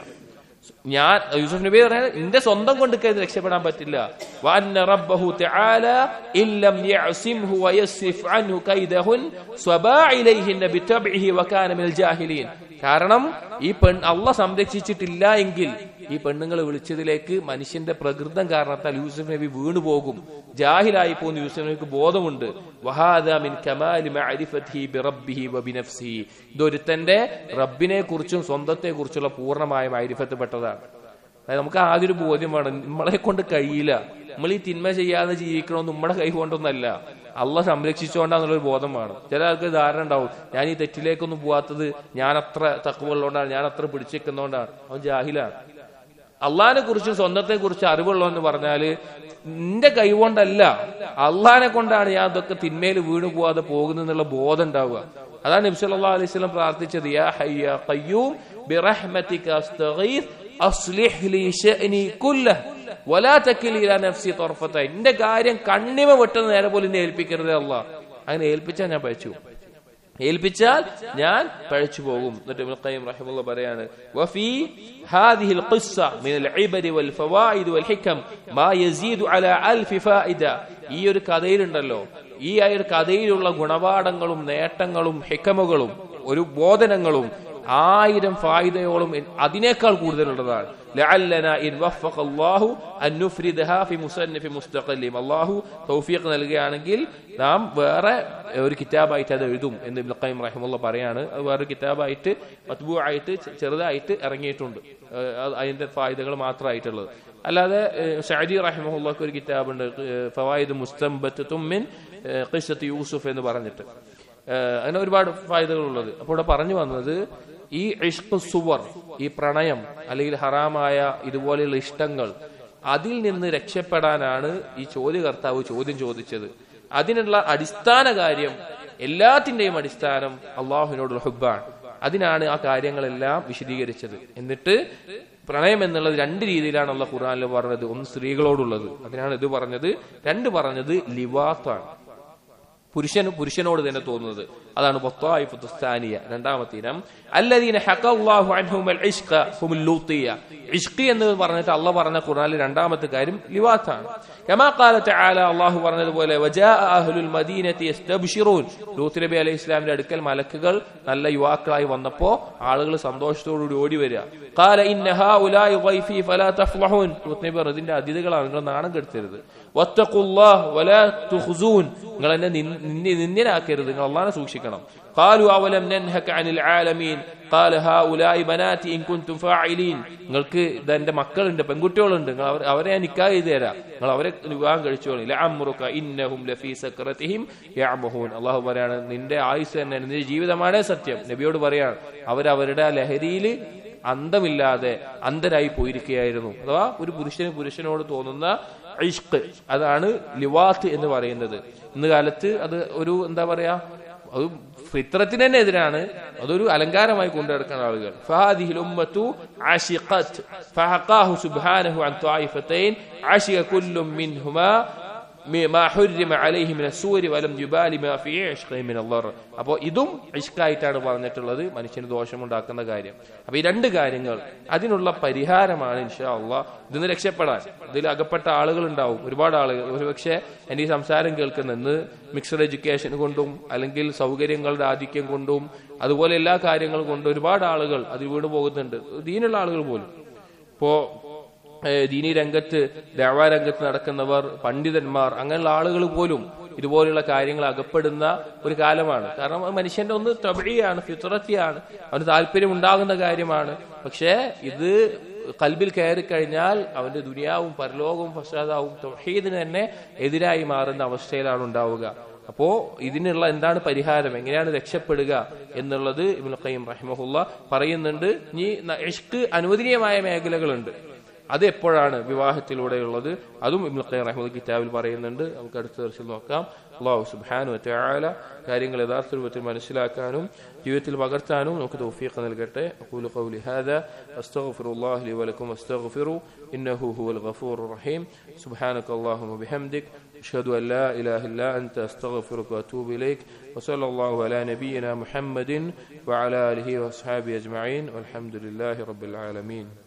ഞാൻ യൂസുഫ് നബി പറയാൻ എന്റെ സ്വന്തം കൊണ്ട് ഇത് രക്ഷപ്പെടാൻ പറ്റില്ല വഅന്ന റബ്ബഹു തആല ഇല്ലം യഅസിംഹു വയസ്രിഫ് അൻഹു കൈദഹുൻ സ്വബാ ഇലൈഹിന്ന ബിതബ്ഇഹി വകാന മിനൽ ജാഹിലീൻ കാരണം ഈ പെൺ അള്ള സംരക്ഷിച്ചിട്ടില്ല എങ്കിൽ ഈ പെണ്ണുങ്ങൾ വിളിച്ചതിലേക്ക് മനുഷ്യന്റെ പ്രകൃതം കാരണത്താൽ യൂസുഫ് നബി വീണു പോകും ജാഹിലായി പോകുന്ന യൂസുഫ് നബിക്ക് ബോധമുണ്ട് വഹാദ മിൻ കമാലി മഅരിഫത്തിഹി ബിറബ്ബിഹി വബിനഫ്സിഹി ഇതൊരുത്തന്റെ റബ്ബിനെ കുറിച്ചും സ്വന്തത്തെ കുറിച്ചുള്ള പൂർണ്ണമായ മൈരിഫത്ത് പെട്ടതാണ് അതായത് നമുക്ക് ആദ്യ ഒരു ബോധ്യമാണ് നമ്മളെ കൊണ്ട് കഴിയില്ല നമ്മൾ ഈ തിന്മ ചെയ്യാതെ ജീവിക്കണമെന്ന് നമ്മുടെ കൈ കൊണ്ടൊന്നല്ല അള്ള സംരക്ഷിച്ചുകൊണ്ടാന്നുള്ളൊരു ബോധം വേണം ചില ആൾക്ക് ധാരണ ഉണ്ടാവും ഞാൻ ഈ തെറ്റിലേക്കൊന്നും പോവാത്തത് ഞാൻ അത്ര തക്കുവുള്ളതുകൊണ്ടാണ് ഞാൻ അത്ര പിടിച്ചേക്കുന്നതുകൊണ്ടാണ് അവൻ ജാഹിലാണ് അള്ളഹാനെ കുറിച്ച് സ്വന്തത്തെ കുറിച്ച് അറിവുള്ളതെന്ന് പറഞ്ഞാല് നിന്റെ കൈകൊണ്ടല്ല അള്ളഹാനെ കൊണ്ടാണ് ഞാൻ അതൊക്കെ തിന്മയിൽ വീണു പോവാതെ പോകുന്നെന്നുള്ള ബോധം ഉണ്ടാവുക അതാണ് നബി സല്ലല്ലാഹു അലൈഹി വസല്ലം പ്രാർത്ഥിച്ചത് യാ ഹയ്യ ഖയ്യൂം ബിറഹ്മതിക അസ്തഗീസ് അസ്ലിഹ് ലി ശഅനി കുല്ലഹ് വലാ തക്കിലി ഇലാ നഫ്സി തർഫത എന്റെ കാര്യം കണ്ണിമ വെട്ടുന്ന നേരെ പോലും എന്നെ ഏൽപ്പിക്കരുതേ അള്ളാഹ് അങ്ങനെ ഏൽപ്പിച്ചാൽ ഞാൻ പഴിച്ചു ഏൽപ്പിച്ചാൽ ഞാൻ പഴിച്ചു പോകും എന്നിട്ട് ഇബ്നുൽ ഖയ്യിം റഹിമഹുള്ള പറയാണ് വഫി هذه القصة من العبر والفوائد والحكم ما يزيد على ألف فائدة ഈ ഒരു കഥയിലുണ്ടല്ലോ ഈ ആ ഒരു കഥയിലുള്ള ഗുണപാഠങ്ങളും നേട്ടങ്ങളും ഹിക്കമുകളും ഒരു ബോധനങ്ങളും ആയിരം ഫായിദയോളം അതിനേക്കാൾ കൂടുതലുള്ളതാണ് ലഅല്ലന ഇൻ വഫഖ അല്ലാഹു അൻ നുഫ്രിദഹാ ഫി മുസന്നഫി മുസ്തഖല്ലിം അല്ലാഹു തൗഫീഖ് നൽകുകയാണെങ്കിൽ നാം വേറെ ഒരു കിതാബായിട്ട് അത് എഴുതും എന്ന് ഇബ്നുൽ ഖയ്യിം റഹിമഹുള്ള പറയാണ് അത് വേറെ കിതാബായിട്ട് മത്ബൂ ആയിട്ട് ചെറുതായിട്ട് ഇറങ്ങിയിട്ടുണ്ട് അതിന്റെ ഫായിദകൾ മാത്രമായിട്ടുള്ളത് അല്ലാതെ ഷാജി റഹിമഹുള്ളക്ക് ഒരു കിതാബുണ്ട് ഫവായിദ് മുസ്തംബത്ത് തുമ്മിൻ ഖിസ്സത്ത് യൂസുഫ് എന്ന് പറഞ്ഞിട്ട് അങ്ങനെ ഒരുപാട് ഫായതകളുള്ളത് അപ്പോൾ ഇവിടെ പറഞ്ഞു വന്നത് ഈ ഇഷ്ക് സുവർ ഈ പ്രണയം അല്ലെങ്കിൽ ഹറാമായ ഇതുപോലെയുള്ള ഇഷ്ടങ്ങൾ അതിൽ നിന്ന് രക്ഷപ്പെടാനാണ് ഈ ചോദ്യകർത്താവ് ചോദ്യം ചോദിച്ചത് അതിനുള്ള അടിസ്ഥാന കാര്യം എല്ലാത്തിന്റെയും അടിസ്ഥാനം അള്ളാഹുവിനോടുള്ള ഹുബാണ് അതിനാണ് ആ കാര്യങ്ങളെല്ലാം വിശദീകരിച്ചത് എന്നിട്ട് പ്രണയം എന്നുള്ളത് രണ്ട് രീതിയിലാണ് അള്ള ഖുറാനിൽ പറഞ്ഞത് ഒന്ന് സ്ത്രീകളോടുള്ളത് അതിനാണ് ഇത് പറഞ്ഞത് രണ്ട് പറഞ്ഞത് ലിവാത്താണ് പുരുഷൻ പുരുഷനോട് തന്നെ തോന്നുന്നത് അതാണ് ബൊത്തായിഫുസ്താനിയ രണ്ടാമത്തെ ഇനം അല്ലദീന ഹഖല്ലാഹു അൻഹുൽ ഇഷ്ഖ ഹുമുൽ ലൂത്തിയ ഇഷ്ഖ് എന്ന് പറഞ്ഞിട്ട് അള്ള പറഞ്ഞ ഖുർആനിൽ രണ്ടാമത്തെ കാര്യം ലിവാത്താണ് കമാ ഖാല തആല അല്ലാഹു പറഞ്ഞതുപോലെ വജാഅ അഹ്ലുൽ മദീനതി യസ്തബ്ശിറൂൻ ലൂത്ത് നബി അലൈഹി ഇസ്ലാമിന്റെ അടുക്കൽ മലക്കുകൾ നല്ല യുവാക്കളായി വന്നപ്പോ ആളുകൾ സന്തോഷത്തോടുകൂടി ഓടി വരിക ഖാല ഇന്ന ഹൗലായി ളൈഫി ഫലാ തഫ്ലഹൂൻ ലൂത്ത് നബി പറഞ്ഞു ഇതിന്റെ അതിഥികളാണ് നിങ്ങൾ നാണം കെടുത്തരുത് വത്തഖുല്ലാഹ് വലാ തുഖ്സൂൻ നിങ്ങൾ എന്നെ നിന്ദ്യനാക്കരുത് നിങ്ങൾ അള്ളാനെ സൂക്ഷിക്കണം قالوا أولم ننهك عن العالمين قال هؤلاء بناتي إن كنتم فاعلين നിങ്ങൾക്ക് ഇതെന്റെ മക്കളുണ്ട് പെൺകുട്ടികളുണ്ട് നിങ്ങൾ അവർ അവരെ ഞാൻ നിക്കാ ചെയ്തു തരാം നിങ്ങൾ അവരെ വിവാഹം കഴിച്ചോളി ലഅമ്രുക ഇന്നഹും ലഫീ സക്രതിഹിം യഅമഹൂൻ അല്ലാഹു പറയാണ് നിന്റെ ആയുസ് തന്നെ നിന്റെ ജീവിതമാണ് സത്യം നബിയോട് പറയാണ് അവരവരുടെ ആ ലഹരിയിൽ അന്തമില്ലാതെ അന്തരായി പോയിരിക്കുകയായിരുന്നു അഥവാ ഒരു പുരുഷന് പുരുഷനോട് തോന്നുന്ന ഇഷ്ക് അതാണ് ലിവാത്ത് എന്ന് പറയുന്നത് ഇന്ന് കാലത്ത് അത് ഒരു എന്താ പറയാ അത് ഫിത്രത്തിന് തന്നെ എതിരാണ് അതൊരു അലങ്കാരമായി കൊണ്ടുനടക്കുന്ന ആളുകൾ ഫഹാദിഹിൽ ഉമ്മത്തു ആഷിഖത്ത് ഫഹഖാഹു സുബ്ഹാനഹു അൻ ത്വായിഫത്തൈൻ ആഷിഖ കുല്ലും മിൻഹുമാ ما حرم عليه من السور ولم يبالي ما في عشقه من الضر അപ്പോൾ ഇതും ഇഷ്കായിട്ടാണ് പറഞ്ഞിട്ടുള്ളത് മനുഷ്യന് ദോഷമുണ്ടാക്കുന്ന കാര്യം അപ്പൊ ഈ രണ്ട് കാര്യങ്ങൾ അതിനുള്ള പരിഹാരമാണ് ഇൻഷാ അള്ളാഹ് ഇതിന്ന് രക്ഷപ്പെടാൻ ഇതിൽ അകപ്പെട്ട ആളുകൾ ഉണ്ടാവും ഒരുപാട് ആളുകൾ ഒരുപക്ഷെ എന്റെ ഈ സംസാരം കേൾക്കുന്നെന്ന് മിക്സഡ് എഡ്യൂക്കേഷൻ കൊണ്ടും അല്ലെങ്കിൽ സൗകര്യങ്ങളുടെ ആധിക്യം കൊണ്ടും അതുപോലെ എല്ലാ കാര്യങ്ങളും കൊണ്ടും ഒരുപാട് ആളുകൾ അതിൽ വീണ് പോകുന്നുണ്ട് ദീനുള്ള ആളുകൾ പോലും ഇപ്പോ ദീനി രംഗത്ത് ദേവാ രംഗത്ത് നടക്കുന്നവർ പണ്ഡിതന്മാർ അങ്ങനെയുള്ള ആളുകൾ പോലും ഇതുപോലുള്ള കാര്യങ്ങൾ അകപ്പെടുന്ന ഒരു കാലമാണ് കാരണം മനുഷ്യന്റെ ഒന്ന് തബഴിയാണ് ഫിത്രത്തിയാണ് അവന് താല്പര്യം ഉണ്ടാകുന്ന കാര്യമാണ് പക്ഷേ ഇത് കൽബിൽ കയറി കഴിഞ്ഞാൽ അവന്റെ ദുനിയാവും പരലോകവും ഫസാദാവും തൊഹീദിന് തന്നെ എതിരായി മാറുന്ന അവസ്ഥയിലാണ് ഉണ്ടാവുക അപ്പോ ഇതിനുള്ള എന്താണ് പരിഹാരം എങ്ങനെയാണ് രക്ഷപ്പെടുക എന്നുള്ളത് ഇബ്നുൽ ഖയ്യിം റഹിമഹുല്ല പറയുന്നുണ്ട് ഇനി ഇഷ്ക് അനുവദനീയമായ മേഖലകളുണ്ട് അത് എപ്പോഴാണ് വിവാഹത്തിലൂടെയുള്ളത് അതും ഇബ്നു ഖയ്യിം റഹ്മത്തുള്ളാഹി കിതാബിൽ പറയുന്നുണ്ട് നമുക്ക് അടുത്ത ദിവസം നോക്കാം അള്ളാഹു സുബ്ഹാനഹു വതആല കാര്യങ്ങൾ യഥാർത്ഥ രൂപത്തിൽ മനസ്സിലാക്കാനും ജീവിതത്തിൽ പകർത്താനും നമുക്ക് തൗഫീഖ് നൽകട്ടെ അഖൂലു ഖൗലി ഹാദാ അസ്തഗ്ഫിറുല്ലാഹി ലി വലക്കും അസ്തഗ്ഫിറു ഇന്നഹു ഹുവൽ ഗഫൂറുർ റഹീം സുബ്ഹാനക അല്ലാഹുമ്മ ബിഹംദിക് أشهد أن لا إله إلا أنت أستغفرك وأتوب إليك وصلى الله على نبينا محمد وعلى آله وأصحابه أجمعين والحمد لله رب العالمين